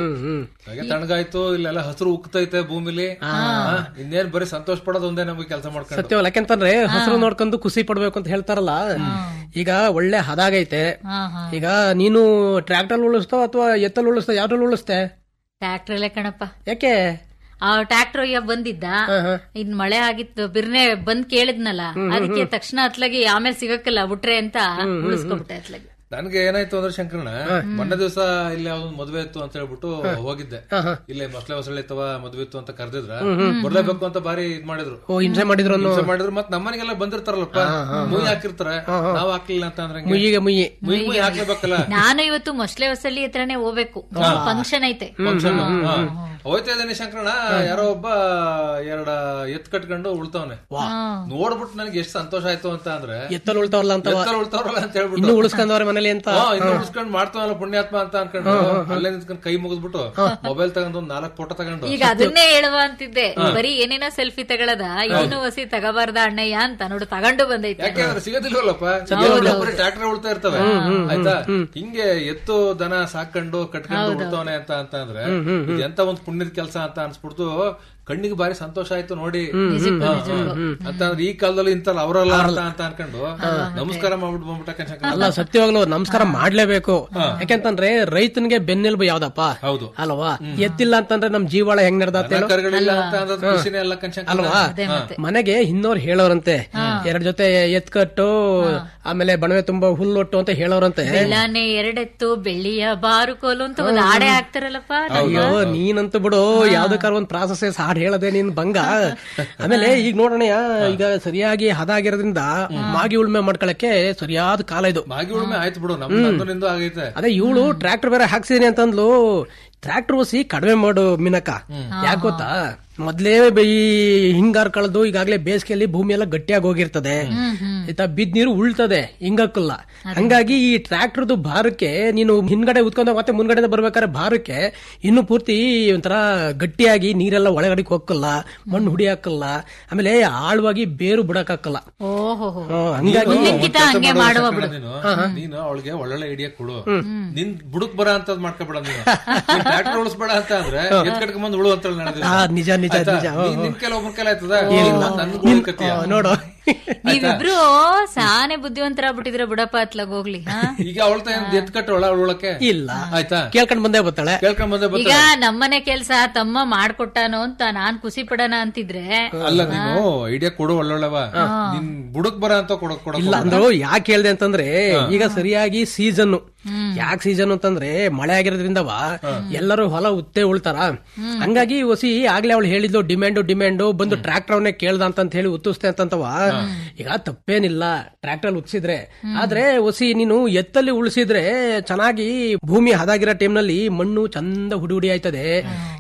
ಹಾಗೆ ತಣ್ಣಗಾಯ್ತು ಇಲ್ಲೆಲ್ಲ ಹಸಿರು ಉಕ್ತೈತೆ ಭೂಮಿಲಿ ಹ? ಇನ್ನೇನ್ ಬರೀ ಸಂತೋಷ ಪಡೋದು ಒಂದೇ ನಮಗೆ ಕೆಲಸ ಮಾಡ್ಕೊಂಡು ಸತ್ಯವಲ್ಲ ಯಾಕೆಂತಂದ್ರೆ ಹಸಿರು ನೋಡ್ಕೊಂಡು ಖುಷಿ ಪಡ್ಬೇಕು ಅಂತ ಹೇಳ್ತಾರಲ್ಲ ಈಗ ಒಳ್ಳೆ ಹದಾಗೈತೆ ಹಾ ಹಾ ಈಗ ನೀನು ಟ್ರ್ಯಾಕ್ಟರ್ ಉಳಿಸ್ತಾವ ಅಥವಾ ಎತ್ತಲ್ ಉಳಿಸ್ತಾವ ಯಾವ್ದ್ರಲ್ಲಿ ಉಳಿಸ್ತೆ ಟ್ರ್ಯಾಕ್ಟ್ರಲ್ಲೇ ಕಣಪ್ಪ ಯಾಕೆ ಆ ಟ್ರ್ಯಾಕ್ಟರ್ ಒಯ್ಯ ಬಂದಿದ್ದ ಇದ್ ಮಳೆ ಆಗಿತ್ತು ಬಿರ್ನೆ ಬಂದ್ ಕೇಳಿದ್ನಲ್ಲ ಅದಕ್ಕೆ ತಕ್ಷಣ ಅತ್ಲಾಗಿ ಆಮೇಲೆ ಸಿಗಕ್ಕಲ್ಲ ಬಿಟ್ರೆ ಅಂತ ಉಳಿಸ್ಕೊಬಿಟ್ಟೆ ಅತ್ಲಾಗಿ ನನ್ಗೆ ಏನಾಯ್ತು ಅಂದ್ರೆ ಶಂಕರಣ್ಣ ಮೊನ್ನೆ ದಿವಸ ಇಲ್ಲಿ ಯಾವ್ದೊಂದು ಮದ್ವೆ ಇತ್ತು ಅಂತ ಹೇಳ್ಬಿಟ್ಟು ಹೋಗಿದ್ದೆ ಇಲ್ಲೇ ಮಸ್ಲೆ ಹೊಸಳೆ ಇತ್ತವ ಮದ್ವೆ ಇತ್ತು ಅಂತ ಕರೆದಿದ್ರ ಬರ್ಲೇಬೇಕು ಅಂತ ಬಾರಿ ಇದ್ ಮಾಡಿದ್ರು ಓ ಹಿಂಸೆ ಮಾಡಿದ್ರು ಅನ್ನೋ ಹಿಂಸೆ ಮಾಡಿದ್ರು ಮತ್ ನಮ್ಮನೆಗೆಲ್ಲ ಬಂದಿರ್ತಾರಲ್ಲಪ್ಪ ಮುಯಿ ಹಾಕಿರ್ತಾರೆ ನಾವ್ ಹಾಕ್ಲಿಲ್ಲ ಅಂತ ಅಂದ್ರೆ ಹೆಂಗೆ? ಮುಯ್ಯಿಗೆ ಮುಯ್ಯಿ ಮುಯಿ ಮುಯಿ ಹಾಕ್ಲೇಬೇಕಲ್ಲ ನಾನು ಇವತ್ತು ಮೊಸಳೆ ಹೊಸಳ್ಳಿ ಹತ್ರನೇ ಹೋಗ್ಬೇಕು ಫಂಕ್ಷನ್ ಐತೆ ಫಂಕ್ಷನ್ ಹೋಯ್ತಾ ಇದ್ದೇನೆ ಶಂಕರಣ್ಣ ಯಾರೋ ಒಬ್ಬ ಎರಡ ಎತ್ ಕಟ್ಕೊಂಡು ಉಳ್ತಾವನೆ ನೋಡ್ಬಿಟ್ಟು ನನಗೆ ಎಷ್ಟು ಸಂತೋಷ ಆಯ್ತು ಅಂತ ಅಂದ್ರೆ ಎತ್ತಲ್ ಉಳ್ತಾವಲ್ಲ ಅಂತ ಎತ್ತರ ಉಳ್ತಾವ್ರಲ್ಲ ಅಂತ ಇನ್ನು ಹೇಳ್ಬಿಟ್ಟು ಉಳಿಸ್ಕೊಂಡವ್ರೆ ಮನೇಲಿ ಅಂತ ಹಾ, ಇನ್ನು ಉಳಿಸ್ಕೊಂಡ್ ಮಾಡ್ತಾವಲ್ಲ ಪುಣ್ಯಾತ್ಮ ಅಂತ ಅನ್ಕೊಂಡು ಅಲ್ಲೇ ನಿಂತ್ಕೊಂಡು ಕೈ ಮುಗಿದ್ಬಿಟ್ಟು ಮೊಬೈಲ್ ತಗೊಂಡು ಒಂದ್ ನಾಲ್ಕು ಫೋಟೋ ತಗೊಂಡು ಈಗ ಅದನ್ನೇ ಹೇಳುವ ಅಂತಿದ್ದೆ ಬರೀ ಏನೇನೋ ಸೆಲ್ಫಿ ತಗೊಳದ ಇದನ್ನು ಹೊಸಿ ತಗೋಬಾರ್ದ ಅಣ್ಣಯ್ಯ ಅಂತ ನೋಡು ತಗೊಂಡು ಬಂದೈತೆ ಯಾಕೆಂದ್ರೆ ಸಿಗೋದಿಲ್ವಲ್ಲಪ್ಪ ಟ್ರ್ಯಾಕ್ಟರ್ ಉಳ್ತಾ ಇರ್ತವೆ ಆಯ್ತಾ ಹಿಂಗೆ ಎತ್ತು ದನ ಸಾಕೊಂಡು ಕಟ್ಕೊಂಡು ಉಳ್ತಾವನೆ ಅಂತ ಅಂತ ಅಂದ್ರೆ ಇದು ಎಂತ ಒಂದ್ ಪುಣ್ಯದ ಕೆಲಸ ಅಂತ ಅನ್ಸ್ಬಿಡ್ತು ಕಣ್ಣಿಗೆ ಬಾರಿ ಸಂತೋಷ ಆಯ್ತು ನೋಡಿ ಹಾ, ಹಾ. ಅಂತ ಅಂದ್ರೆ ಈ ಕಾಲದಲ್ಲಿ ಇಂತಲ್ಲ ಅವರಲ್ಲ ಅಂತ ಅಂತ ಅನ್ಕೊಂಡು ನಮಸ್ಕಾರ ಮಾಡ್ಬಿಟ್ಟು ಬಂದ್ಬಿಟ್ಟಕ್ಕೆ ಶಂಕರ ಅಲ್ಲ ಸತ್ಯವಾಗ್ಲು ನಮಸ್ಕಾರ ಮಾಡ್ಲೇಬೇಕು ಯಾಕೆಂತಂದ್ರೆ ರೈತನಿಗೆ ಬೆನ್ನೆಲುಬು ಯಾವ್ದಪ್ಪ ಹೌದು ಅಲ್ವಾ ಎತ್ತಿಲ್ಲ ಅಂತಂದ್ರೆ ನಮ್ ಜೀವಾಳ ಹೆಂಗ್ ನಡೆದತ್ತ ಹೇಳು ಕರ್ಗಳಿಲ್ಲ ಅಂತ ಅಂದ್ರೆ ಖುಷಿನೇ ಅಲ್ಲ ಕಣ್ಶಂಕರ ಅಲ್ವಾ ಮನೆಗೆ ಹಿನ್ನೋರ್ ಹೇಳೋರಂತೆ ಎರಡ್ ಜೊತೆ ಎತ್ ಕಟ್ಟು ಆಮೇಲೆ ಬಣವೆ ತುಂಬಾ ಹುಲ್ಲೊಟ್ಟು ಅಂತ ಹೇಳೋರಂತೆ ಬೆಳ್ಳಾನೆ ಎರಡೆತ್ತು ಬೆಳ್ಳಿಯ ಬಾರುಕೋಲು ಅಂತ ಒಂದು ಆಡೆ ಹಾಕ್ತಾರಲ್ಲಪ್ಪ ಅಯ್ಯೋ ನೀನಂತೂ ಬಿಡು ಯಾವ್ದಕ್ಕಾರ ಒಂದ್ ಪ್ರಾಸೆಸ್ ಹಾಡ್ ಹೇಳದೆ ನೀನ್ ಭಂಗ ಆಮೇಲೆ ಈಗ ನೋಡೋಣಯ್ಯ ಈಗ ಸರಿಯಾಗಿ ಹದಾಗಿರೋದ್ರಿಂದ ಮಾಗಿ ಉಳ್ಮೆ ಮಾಡ್ಕೊಳಕ್ಕೆ ಸರಿಯಾದ ಕಾಲ ಇದು ಮಾಗಿ ಉಳುಮೆ ಆಯ್ತು ಬಿಡು ನಮ್ ನಂದು ಆಗೈತೆ ಅದೇ ಇವಳು ಟ್ರ್ಯಾಕ್ಟರ್ ಬೇರೆ ಹಾಕ್ಸಿದೀನಿ ಅಂತಂದ್ಲು ಟ್ರ್ಯಾಕ್ಟರ್ ಓಸಿ ಕಡಿಮೆ ಮಾಡು ಮಿನಕ ಯಾಕೆ ಗೊತ್ತಾ ಮೊದ್ಲೇ ಬ- ಈ ಹಿಂಗಾರ್ ಕಳೆದು ಈಗಾಗಲೇ ಬೇಸಿಗೆಯಲ್ಲಿ ಭೂಮಿ ಎಲ್ಲ ಗಟ್ಟಿಯಾಗಿ ಹೋಗಿರ್ತದೆ ಆಯ್ತಾ ಬಿದ್ ನೀರು ಉಳ್ತದೆ ಹಿಂಗಕ್ಕಲ್ಲ ಹಂಗಾಗಿ ಈ ಟ್ರ್ಯಾಕ್ಟರ್ದು ಭಾರಕ್ಕೆ ನೀನು ಹಿಂದ್ಗಡೆ ಉತ್ಕೊಂಡ ಮತ್ತೆ ಮುಂದ್ಗಡೆ ಬರ್ಬೇಕಾದ್ರೆ ಭಾರಕ್ಕೆ ಇನ್ನು ಪೂರ್ತಿ ಒಂಥರ ಗಟ್ಟಿಯಾಗಿ ನೀರೆಲ್ಲ ಒಳಗಡೆ ಹೋಗಲ್ಲ ಮಣ್ಣು ಹುಡಿಯಾಕಲ್ಲ ಆಮೇಲೆ ಆಳವಾಗಿ ಬೇರು ಬಿಡಕ್ಕಾಗಲ್ಲ ಓಹೋ ಹ್ಮ್, ಹಂಗಾಗಿ ನಿನ್ಗಿತ ಹಂಗೆ ಮಾಡುವ ಬಿಡು ನೀನು ನೀನು ಅವಳಿಗೆ ಒಳ್ಳೊಳ್ಳೆ ಐಡಿಯಾ ಕೊಡು ನಿನ್ ಬುಡಕ್ ಬರ ಅಂತದ್ ಮಾಡ್ಕೊಬೇಡ ನೀನು ಟ್ರ್ಯಾಕ್ಟರ್ ಉಳಿಸ್ಬೇಡ ಅಂತ ಅಂದ್ರೆ ಎತ್ ಕಟ್ಕೊಂಡ್ ಉಳು ಅಂತ ಆ, ನಿಜ ನಿಜ ನಿಜ ಹ್ಮ್, ಹ್ಮ್. ನಿನ್ ಕೆಲ ಒಬ್ಬನ ಕೆಲ ಆಯ್ತದ ನನ್ ನಿನ್- ಕತ್ತಿಯ ಆ, ನೋಡು ನೀವಿಬ್ರು ಸಾನೆ ಬುದ್ಧಿವಂತರಾಗ್ಬಿಟ್ಟಿದ್ರ ಬಿಡಪ್ಪ ಅತ್ಲಾಗ ಹೋಗ್ಲಿ ಹಾ ಈಗ ಅವಳ ಎತ್ ಕಟ್ಟು ಒಳ ಉಳಕ್ಕೆ ಇಲ್ಲ ಆಯ್ತಾ ಕೇಳ್ಕೊಂಡ್ ಬಂದೇ ಬರ್ತಾಳೆ ಕೇಳ್ಕೊಂಡ್ ಬಂದೆ ಈಗ ಬರ್ತಾಳೆ. ನಮ್ಮನೆ ಕೆಲ್ಸ ತಮ್ಮ ಮಾಡ್ಕೊಟ್ಟಾನೋ ಅಂತ ನಾನ್ ಖುಷಿ ಪಡೋಣ ಅಂತಿದ್ರೆ ಅಲ್ಲ ನೀನು ಐಡಿಯಾ ಕೊಡು ಒಳ್ಳೊಳ್ಳೆವ ನಿನ್ ಬುಡಕ್ ಬರ ಅಂತ ಕೊಡಕ್ ಕೊಡಕ್ ಇಲ್ಲ ಅಂದ್ರು ಯಾಕೆ ಹೇಳ್ದೆ ಅಂತಂದ್ರೆ ಈಗ ಸರಿಯಾಗಿ ಸೀಸನ್ ಯಾಕೆ ಸೀಸನ್ ಅಂತಂದ್ರೆ ಮಳೆ ಆಗಿರೋದ್ರಿಂದವ ಎಲ್ಲರೂ ಹೊಲ ಉತ್ತೆ ಉಳ್ತಾರ ಹಂಗಾಗಿ ಹೊಸಿ ಆಗ್ಲೇ ಅವಳು ಹೇಳಿದ್ಲು ಡಿಮ್ಯಾಂಡು ಡಿಮ್ಯಾಂಡು ಬಂದು ಟ್ರ್ಯಾಕ್ಟರ್ ಅವನ್ನೇ ಕೇಳ್ದ ಅಂತ ಹೇಳಿ ಉತ್ತಿಸ್ತೆ ಅಂತಂತವ ಈಗ ತಪ್ಪೇನಿಲ್ಲ ಟ್ರ್ಯಾಕ್ಟರ್ ಉತ್ಸಿದ್ರೆ ಆದ್ರೆ ಹೊಸಿ ನೀನು ಎತ್ತಲ್ಲಿ ಉಳಿಸಿದ್ರೆ ಚೆನ್ನಾಗಿ ಭೂಮಿ ಹದಾಗಿರೋ ಟೈಮ್ನಲ್ಲಿ ಮಣ್ಣು ಚಂದ ಹುಡಿ ಹುಡಿ ಆಯ್ತದೆ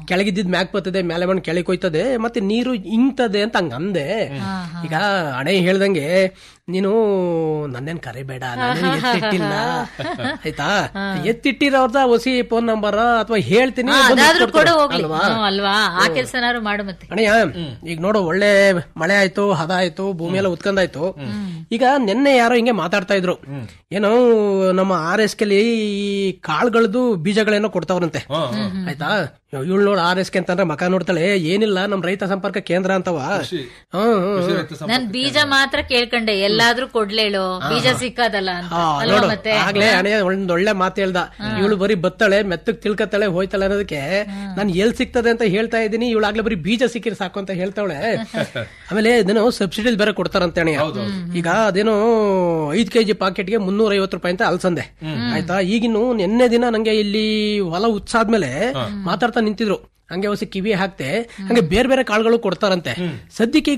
ಕೆಳಗಿದ್ದಿದ್ ಮ್ಯಾಕ್ ಬರ್ತದೆ ಮೇಲೆ ಮಣ್ಣು ಕೆಳಗೆ ಹೋಯ್ತದೆ ಮತ್ತೆ ನೀರು ಇಂಗ್ತದೆ ಅಂತ ಹಂಗ ಅಂದೆ ಈಗ ಹಣೆ ಹೇಳ್ದಂಗೆ ನೀನು ನನ್ನೇನ್ ಕರಿಬೇಡ ನಾನೇನ್ ಎತ್ತಿಟ್ಟಿಲ್ಲ ಆಯ್ತಾ ಎತ್ತಿಟ್ಟಿರೋರ್ದ ಹೊಸಿ ಫೋನ್ ನಂಬರ್ ಅಥವಾ ಹೇಳ್ತೀನಿ ಹಾ, ಬಂದು ಅದಾದ್ರೂ ಕೊಡು ಕೊಡ್ತೀನಿ. ಹೋಗ್ಲಿ ಅಲ್ವಾ? ಹ್ಮ್, ಅಲ್ವಾ ಆ ಕೆಲ್ಸನಾರು ಮಾಡು ಮತ್ತೆ ಅಣ್ಣಯ್ಯ ಈಗ ನೋಡು ಒಳ್ಳೆ ಮಳೆ ಆಯ್ತು ಹದ ಆಯ್ತು ಭೂಮಿ ಎಲ್ಲ ಉತ್ಕೊಂಡಾಯ್ತು ಈಗ ನಿನ್ನೆ ಯಾರೋ ಹಿಂಗೆ ಮಾತಾಡ್ತಾ ಇದ್ರು ಏನೋ ನಮ್ಮ ಆರ್ ಎಸ್ ಕೆಲಿ ಈ ಕಾಳುಗಳದ್ದು ಬೀಜಗಳೇನೋ ಕೊಡ್ತಾವ್ರಂತೆ ಆಯ್ತಾ ಇವಳು ನೋಡ್ ಆರ್ ಎಸ್ ಕೆ ಅಂತಂದ್ರೆ ಮಕ ನೋಡ್ತಾಳೆ ಏನಿಲ್ಲ ನಮ್ ರೈತ ಸಂಪರ್ಕ ಕೇಂದ್ರ ಅಂತವ ಹ್ಮ್, ಹ್ಮ್, ಹ್ಮ್. ನನ್ ಬೀಜ ಮಾತ್ರ ಕೇಳ್ಕೊಂಡೆ ಎಲ್ಲಾದ್ರೂ ಕೊಡ್ಲೇಳು ಬೀಜ ಸಿಕ್ಕದಲ್ಲ ಅಂತ ಆ, ಅಲ್ವಾ ನೋಡು ಮತ್ತೆ ಆಗ್ಲೇ ಹಣೆ ಒಂದ್ ಒಳ್ಳೆ ಮಾತು ಹೇಳ್ದ ಇವಳು ಬರೀ ಬತ್ತಾಳೆ ಮೆತ್ತಗ್ ತಿಳ್ಕತ್ತಾಳೆ ಹೋಯ್ತಾಳೆ ಅನ್ನೋದಕ್ಕೆ ನಾನ್ ಎಲ್ ಸಿಗ್ತದೆ ಅಂತ ಹೇಳ್ತಾ ಇದ್ದೀನಿ ಇವಳು ಆಗ್ಲೇ ಬರೀ ಬೀಜ ಸಿಕ್ಕಿರ್ ಸಾಕು ಅಂತ ಹೇಳ್ತಾವಳೆ ಆಮೇಲೆ ಇದೇನೋ ಸಬ್ಸಿಡಿ ಬೇರೆ ಕೊಡ್ತಾರಂತೆ ಅಣ್ಣ ಈಗ ಅದೇನೋ ಐದ್ ಕೆಜಿ ಪಾಕೆಟ್ಗೆ ಮುನ್ನೂರ ಐವತ್ತು ರೂಪಾಯಿ ಅಂತ ಅಲ್ಸಂದೆ ಆಯ್ತಾ ಈಗಿನ್ನು ನಿನ್ನೆ ದಿನ ನಂಗೆ ಇಲ್ಲಿ ಹೊಲ ಉತ್ಸಾದ್ಮೇಲೆ ಮಾತಾಡ್ತಾ ನಿಂತಿದ್ರು ಹಂಗೆ ಹೊಸ ಕಿವಿ ಹಾಕ್ತೆ ಹಂಗೆ ಬೇರೆ ಬೇರೆ ಕಾಳುಗಳು ಕೊಡ್ತಾರಂತೆ ಸದ್ಯಕ್ಕೀಗ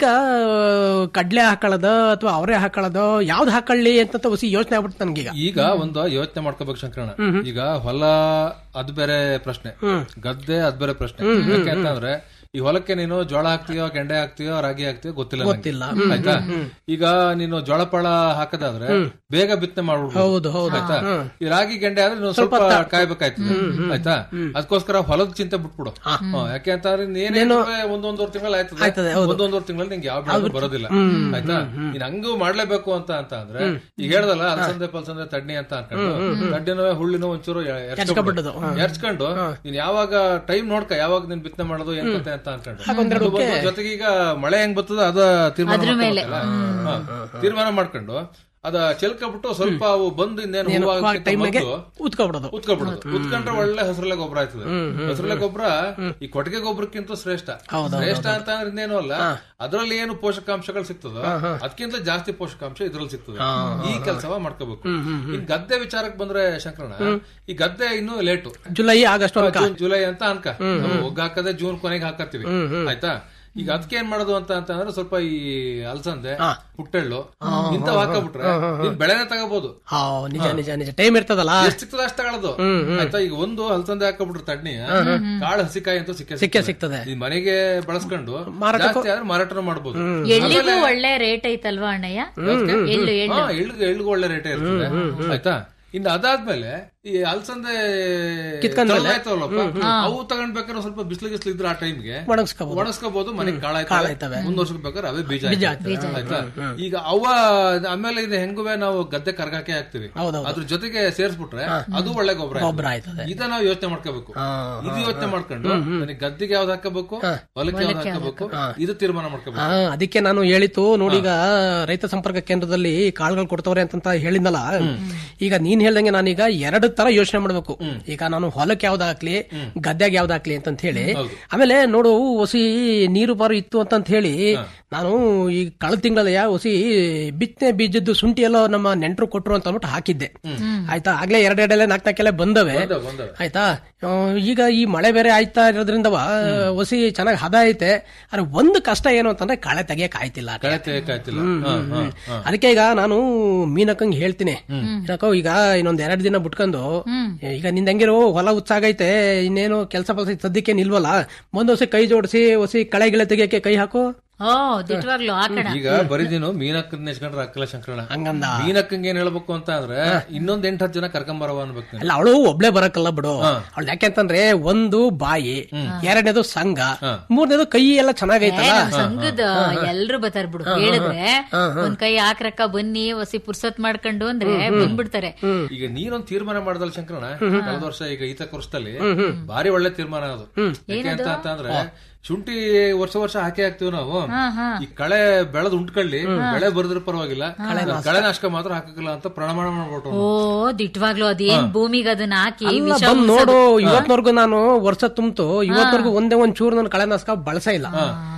ಕಡ್ಲೆ ಹಾಕೊಳ್ಳೋದ ಅಥವಾ ಅವರೇ ಹಾಕೊಳ್ಳೋದು ಯಾವ್ದು ಹಾಕೊಳ್ಳಿ ಅಂತ ಹೊಸ ಯೋಚನೆ ಆಗ್ಬಿಡ್ತು ನನ್ಗೀಗ ಈಗ ಒಂದು ಯೋಚನೆ ಮಾಡ್ಕೋಬೇಕು ಶಂಕರಣ್ಣ ಈಗ ಹೊಲ ಅದ್ ಬೇರೆ ಪ್ರಶ್ನೆ ಗದ್ದೆ ಅದ್ ಬೇರೆ ಪ್ರಶ್ನೆ ಯಾಕೆ ಅಂತಂದ್ರೆ ಈ ಹೊಲಕ್ಕೆ ನೀನು ಜೋಳ ಹಾಕ್ತೀಯೋ ಗೆಂಡೆ ಹಾಕ್ತೀಯೋ ರಾಗಿ ಹಾಕ್ತೀಯೋ ಗೊತ್ತಿಲ್ಲ ನಂಗೆ. ಗೊತ್ತಿಲ್ಲ. ಆಯ್ತಾ ಈಗ ನೀನು ಜೋಳ ಪಳ ಹಾಕದಾದ್ರೆ ಬೇಗ ಬಿತ್ತನೆ ಮಾಡ್ಬಿಡ್ಬೋದು ಹೌದು, ಹೌದು. ಆಯ್ತಾ ಈ ರಾಗಿ ಗೆಂಡೆ ಆದ್ರೆ ನೀನು ಸ್ವಲ್ಪ ಕಾಯ್ಬೇಕಾಯ್ತದೆ ಆಯ್ತಾ ಅದಕ್ಕೋಸ್ಕರ ಹೊಲದ ಚಿಂತೆ ಬಿಟ್ಬಿಡು ಹ್ಮ್. ಯಾಕೆ ಅಂತಂದ್ರೆ ನೀನೇನು ಒಂದೊಂದೂವರೆ ತಿಂಗಳು ಆಯ್ತದೆ, ಆಯ್ತದೆ ಹೌದು. ಒಂದೊಂದೂವರೆ ತಿಂಗಳಲ್ಲಿ ನಿಂಗೆ ಯಾವ ಬೆಳೆ ಬರೋದಿಲ್ಲ ಆಯ್ತಾ ನೀನ್ ಹಂಗೂ ಮಾಡ್ಲೇಬೇಕು ಅಂತ ಅಂತ ಅಂದ್ರೆ ಈಗ ಹೇಳ್ದಲ್ಲ ಅಲಸಂದೆ ಪಲ್ಸಂದೆ ತಡ್ನಿ ಅಂತ ಅನ್ಕೊಂಡು ತಡ್ಡಿನೋ ಹುಳ್ಳಿನೋ ಒಂಚೂರು ಎರ್ಚ್ಕೊಂಡ್ಬಿಡೋದು. ಎರ್ಚ್ಕೊಂಡು ನೀನ್ ಯಾವಾಗ ಟೈಮ್ ನೋಡ್ಕ ಯಾವಾಗ ನೀನ್ ಬಿತ್ತನೆ ಮಾಡೋದು ಏನ್ ಕತೆ ಅಂತ ಅನ್ಕೊಂಡು ಅದು ಬಂದು ಜೊತೆಗೆ ಈಗ ಮಳೆ ಹೆಂಗ್ ಬರ್ತದ ಅದ ತೀರ್ಮಾನ ಮಾಡ್ಕೊಬೇಕಲ್ಲ? ಹಾ. ತೀರ್ಮಾನ ಮಾಡ್ಕೊಂಡು ಅದ ಚೆಲ್ಕೊಬಿಟ್ಟು ಸ್ವಲ್ಪ ಅವು ಬಂದು ಇನ್ನೇನು ಹೂವಾಗಕ್ಕಿಂತ ಟೈಮ್ಗೆ ಮೊದ್ಲು ಉತ್ಕೊಬಿಡೋದು ಉತ್ಕೊಬಿಡೋದು ಉತ್ಕೊಂಡ್ರೆ ಒಳ್ಳೆ ಹಸಿರಲೆ ಗೊಬ್ಬರ ಆಯ್ತದೆ ಹಸಿರಲೆ ಗೊಬ್ಬರ ಈ ಕೊಟ್ಟಿಗೆ ಗೊಬ್ಬರಕ್ಕಿಂತ ಶ್ರೇಷ್ಠ ಶ್ರೇಷ್ಠ ಅಂತ ಅಂದ್ರೆ ಇನ್ನೇನು ಅಲ್ಲ ಅದ್ರಲ್ಲಿ ಏನು ಪೋಷಕಾಂಶಗಳು ಸಿಗ್ತದೋ ಅದಕ್ಕಿಂತ ಜಾಸ್ತಿ ಪೋಷಕಾಂಶ ಇದ್ರಲ್ಲಿ ಸಿಗ್ತದೆ ಈ ಕೆಲಸವ ಮಾಡ್ಕೋಬೇಕು ಇನ್ ಗದ್ದೆ ವಿಚಾರಕ್ಕೆ ಬಂದ್ರೆ ಶಂಕರಣ ಈ ಗದ್ದೆ ಇನ್ನು late July August June July ಅಂತ ಅನ್ಕ ನಾವು ಒಗ್ಗ ಹಾಕದೆ ಜೂನ್ ಕೊನೆಗೆ ಹಾಕತ್ತೀವಿ ಆಯ್ತಾ ಈಗ ಅದಕ್ಕೆ ಏನ್ ಮಾಡೋದು ಅಂತ ಅಂತಂದ್ರೆ ಸ್ವಲ್ಪ ಈ ಅಲಸಂದೆ ಪುಟ್ಟೆಳ್ಳು ಇಂಥವ್ ಹಾಕಬಿಟ್ರೆ ನೀನ್ ಬೆಳೆನೆ ತಗೋಬಹುದು ಹಾ ನಿಜ ನಿಜ ನಿಜ ಟೈಮ್ ಇರ್ತದಲ್ಲ ಎಷ್ಟು ಸಿಗ್ತದೆ ಅಷ್ಟು ತಗೊಳ್ಳೋದು ಆಯ್ತಾ ಈಗ ಒಂದು ಅಲಸಂದೆ ಹಾಕಬಿಟ್ರೆ ತಡ್ನಿ ಕಾಳು ಹಸಿಕಾಯಿ ಅಂತ ಸಿಕ್ಕೇ ಸಿಕ್ಕೇ ಸಿಗ್ತದೆ ಈ ಮನೆಗೆ ಬಳಸ್ಕೊಂಡು ಮಾರಾಟಕ್ಕೂ- ಜಾಸ್ತಿ ಆದ್ರೆ ಮಾರಾಟನೂ ಮಾಡಬಹುದು ಎಳ್ಳಿಗೂ ಒಳ್ಳೆ ರೇಟ್ ಐತಲ್ವಾ ಅಣ್ಣಯ್ಯ ಎಳ್ಳು ಎಳ್ಳು ಎಳ್ಳಿಗೆ ಎಳ್ಳಿಗೆ ಒಳ್ಳೆ ರೇಟ್ ಇರ್ತದೆ ಆಯ್ತಾ ಇನ್ನು ಅದಾದ್ಮೇಲೆ ಈ ಅಲಸಂದೆ ಕಿತ್ಕೊಂಡ್ಮೇಲೆ? ಆಯ್ತವಲ್ಲಪ್ಪ ಅವು ತಗೊಂಡ್ಬೇಕಾದ್ರೆ ಸ್ವಲ್ಪ ಬಿಸಿಲು ಗಿಸ್ಲು ಇದ್ರೆ ಆ ಟೈಮ್ಗೆ ಒಣಗಿಸ್ಕೋಬಹುದು ಒಣಸ್ಕೋಬಹುದು ಮನೆಗೆ ಕಾಳಾಯ್ತವೆ. ಕಾಳಾಯ್ತವೆ ಮುಂದುವರ್ಸ್ಬೇಕಾದ್ರೆ ಅವೇ ಬೀಜ ಆಯ್ತವೆ. ಆಯ್ತಾ ಈಗ ಅವ ಆಮೇಲೆ ಇದು ಹೆಂಗುವೆ ನಾವು ಗದ್ದೆ ಕರ್ಗಾಕೆ ಹಾಕ್ತಿವಿ ಹೌದೌದು. ಅದ್ರ ಜೊತೆಗೆ ಸೇರ್ಸ್ಬಿಟ್ರೆ ಅದು ಒಳ್ಳೆ ಗೊಬ್ಬರ ಗೊಬ್ಬರ ಆಯ್ತದೆ ಇದ ನಾವು ಯೋಚನೆ ಮಾಡ್ಕೋಬೇಕು ಇದು ಯೋಚನೆ ಮಾಡ್ಕೊಂಡು ನನಗೆ ಗದ್ದೆಗೆ ಯಾವ್ದು ಹಾಕಬೇಕು ಹೊಲಕ್ಕೆ ಯಾವ್ದು ಹಾಕಬೇಕು ಇದು ತೀರ್ಮಾನ ಮಾಡ್ಕೋಬೇಕು ಹಾ ಅದಕ್ಕೆ ನಾನು ಹೇಳಿತು ನೋಡಿ ಈಗ ರೈತ ಸಂಪರ್ಕ ಕೇಂದ್ರದಲ್ಲಿ ಕಾಳುಗಳು ಕೊಡ್ತವ್ರೆ ಅಂತ ಹೇಳಿದ್ನಲ್ಲ ಈಗ ನೀನ್ ಹೇಳ್ದಂಗೆ ನಾನೀಗ ಎರಡು ತರ ಯೋಚನೆ ಮಾಡ್ಬೇಕು ಈಗ ನಾನು ಹೊಲಕ್ಕೆ ಯಾವ್ದು ಹಾಕ್ಲಿ ಗದ್ದೆಗೆ ಯಾವ್ದು ಹಾಕ್ಲಿ ಅಂತ ಹೇಳಿ ಆಮೇಲೆ ನೋಡು ಹೊಸಿ ನೀರು ಬಾರು ಇತ್ತು ಅಂತ ಹೇಳಿ ನಾನು ಈ ಕಳೆದ ತಿಂಗಳಲ್ಲಿ ಹೊಸಿ ಬಿತ್ತನೆ ಬೀಜದ್ದು ಶುಂಠಿ ಎಲ್ಲೋ ನಮ್ಮ ನೆಂಟರು ಕೊಟ್ರು ಅಂತ ಅಂದ್ಬಿಟ್ಟು ಹಾಕಿದ್ದೆ ಆಯ್ತಾ ಆಗ್ಲೇ ಎರಡೆರಡೆಲ್ಲ ನಾಲ್ಕು ನಾಲ್ಕೆಲ್ಲ ಬಂದವೆ ಬಂದವೆ. ಆಯ್ತಾ ಆ, ಈಗ ಈ ಮಳೆ ಬೇರೆ ಆಯ್ತಾ ಇರೋದ್ರಿಂದವ ಹೊಸಿ ಚೆನ್ನಾಗಿ ಹದ ಐತೆ ಆದ್ರೆ ಒಂದು ಕಷ್ಟ ಏನು ಅಂತಂದ್ರೆ ಕಳೆ ತೆಗಿಯಕ್ ಆಯ್ತಿಲ್ಲ ಕಳೆ ತೆಗಿಯಕ್ಕಾಯ್ತಿಲ್ಲ ಹಾ, ಹಾ, ಹಾ. ಅದಕ್ಕೆ ಈಗ ನಾನು ಮೀನಕ್ಕಂಗ್ ಹೇಳ್ತೀನಿ ಏನಕ್ಕೋ ಈಗ ಇನ್ನೊಂದ್ ಎರಡ್ ದಿನ ಬಿಟ್ಕೊಂಡು ಈಗ ನಿಂದ ಹೆಂಗಿರೋ ಹೊಲ ಉತ್ಸಾಗೈತೆ ಇನ್ನೇನು ಕೆಲಸ ಫಲ ಸದ್ಯಕ್ಕೆ ನಿಲ್ವಲ್ಲ ಮುಂದ್ ಹೊಸಿ ಕೈ ಜೋಡಿಸಿ ಹೊಸಿ ಕಳೆ ಗಿಳೆ ತೆಗಿಯಕ್ಕೆ ಕೈ ಹಾಕು ಓ ದಿಟ್ಟವಾಗ್ಲು ಹಾಕಣ ಈಗ ಬರೀ ನೀನು ಮೀನಕ್ಕದ್ ನೆಚ್ಕೊಂಡ್ರೆ ಅಕ್ಕಲ ಶಂಕರಣ ಹಂಗಂದ ಮೀನಕ್ಕಂಗೆ ಏನ್ ಹೇಳ್ಬೇಕು ಅಂತ ಅಂದ್ರೆ ಇನ್ನೊಂದ್ ಎಂಟ್ ಹತ್ತು ಜನ ಕರ್ಕೊಂಬರವ ಅನ್ಬೇಕು ನೀನು. ಅಲ್ಲ ಅವಳು ಒಬ್ಳೆ ಬರಕಲ್ಲ ಬಿಡು ಅವಳು ಯಾಕೆಂತಂದ್ರೆ ಒಂದು ಬಾಯಿ ಎರಡನೇದು ಸಂಘ ಮೂರನೇದು ಕೈ ಎಲ್ಲ ಚೆನ್ನಾಗೈತಲ್ಲ ಸಂಘದ ಎಲ್ರು ಬರ್ತಾರ ಬಿಡು ಹೇಳಿದ್ರೆ ಒಂದ್ ಕೈ ಹಾಕ್ರಕ್ಕ ಬನ್ನಿ ಹೊಸಿ ಪುರ್ಸತ್ ಮಾಡ್ಕೊಂಡು ಅಂದ್ರೆ ಬಂದ್ಬಿಡ್ತಾರೆ ಈಗ ನೀನೊಂದ್ ತೀರ್ಮಾನ ಮಾಡ್ದಲ್ಲ ಶಂಕರಣ ಕಳೆದ ವರ್ಷ ಈಗ ಈತ ವರ್ಷದಲ್ಲಿ ಭಾರಿ ಒಳ್ಳೆ ತೀರ್ಮಾನ ಅದು ಯಾಕೆ ಅಂತ ಅಂತಂದ್ರೆ ಶುಂಠಿ ವರ್ಷ ವರ್ಷ ಹಾಕಿ ಹಾಕ್ತಿವಿ ನಾವು ಈ ಕಳೆ ಬೆಳೆದ್ ಉಂಟ್ಕೊಳ್ಳಿ ಬೆಳೆ ಬರದ್ರ ಪರವಾಗಿಲ್ಲ ಕಳೆ ನಾಶಕ ಮಾತ್ರ ಹಾಕಕ್ಕಿಲ್ಲ ಅಂತ ಪ್ರಮಾಣ ಮಾಡ್ಬಿಟ್ಟು ಓ ದಿಟ್ಟವಾಗ್ಲು ಅದೇನ್ ಭೂಮಿಗೆ ಅದನ್ನ ಹಾಕಿ ಅಲ್ಲ ವಿಷ ಬಂದ್ ಉಳ್ಸೋದು. ನೋಡು ಇವತ್ವರ್ಗು ನಾನು ವರ್ಷ ತುಂಬ್ತು ಇವತ್ವರ್ಗು ಒಂದೇ ಒಂದ್ ಚೂರು ನಾನು ಕಳೆ ನಾಶಕ ಬಳಸ ಇಲ್ಲ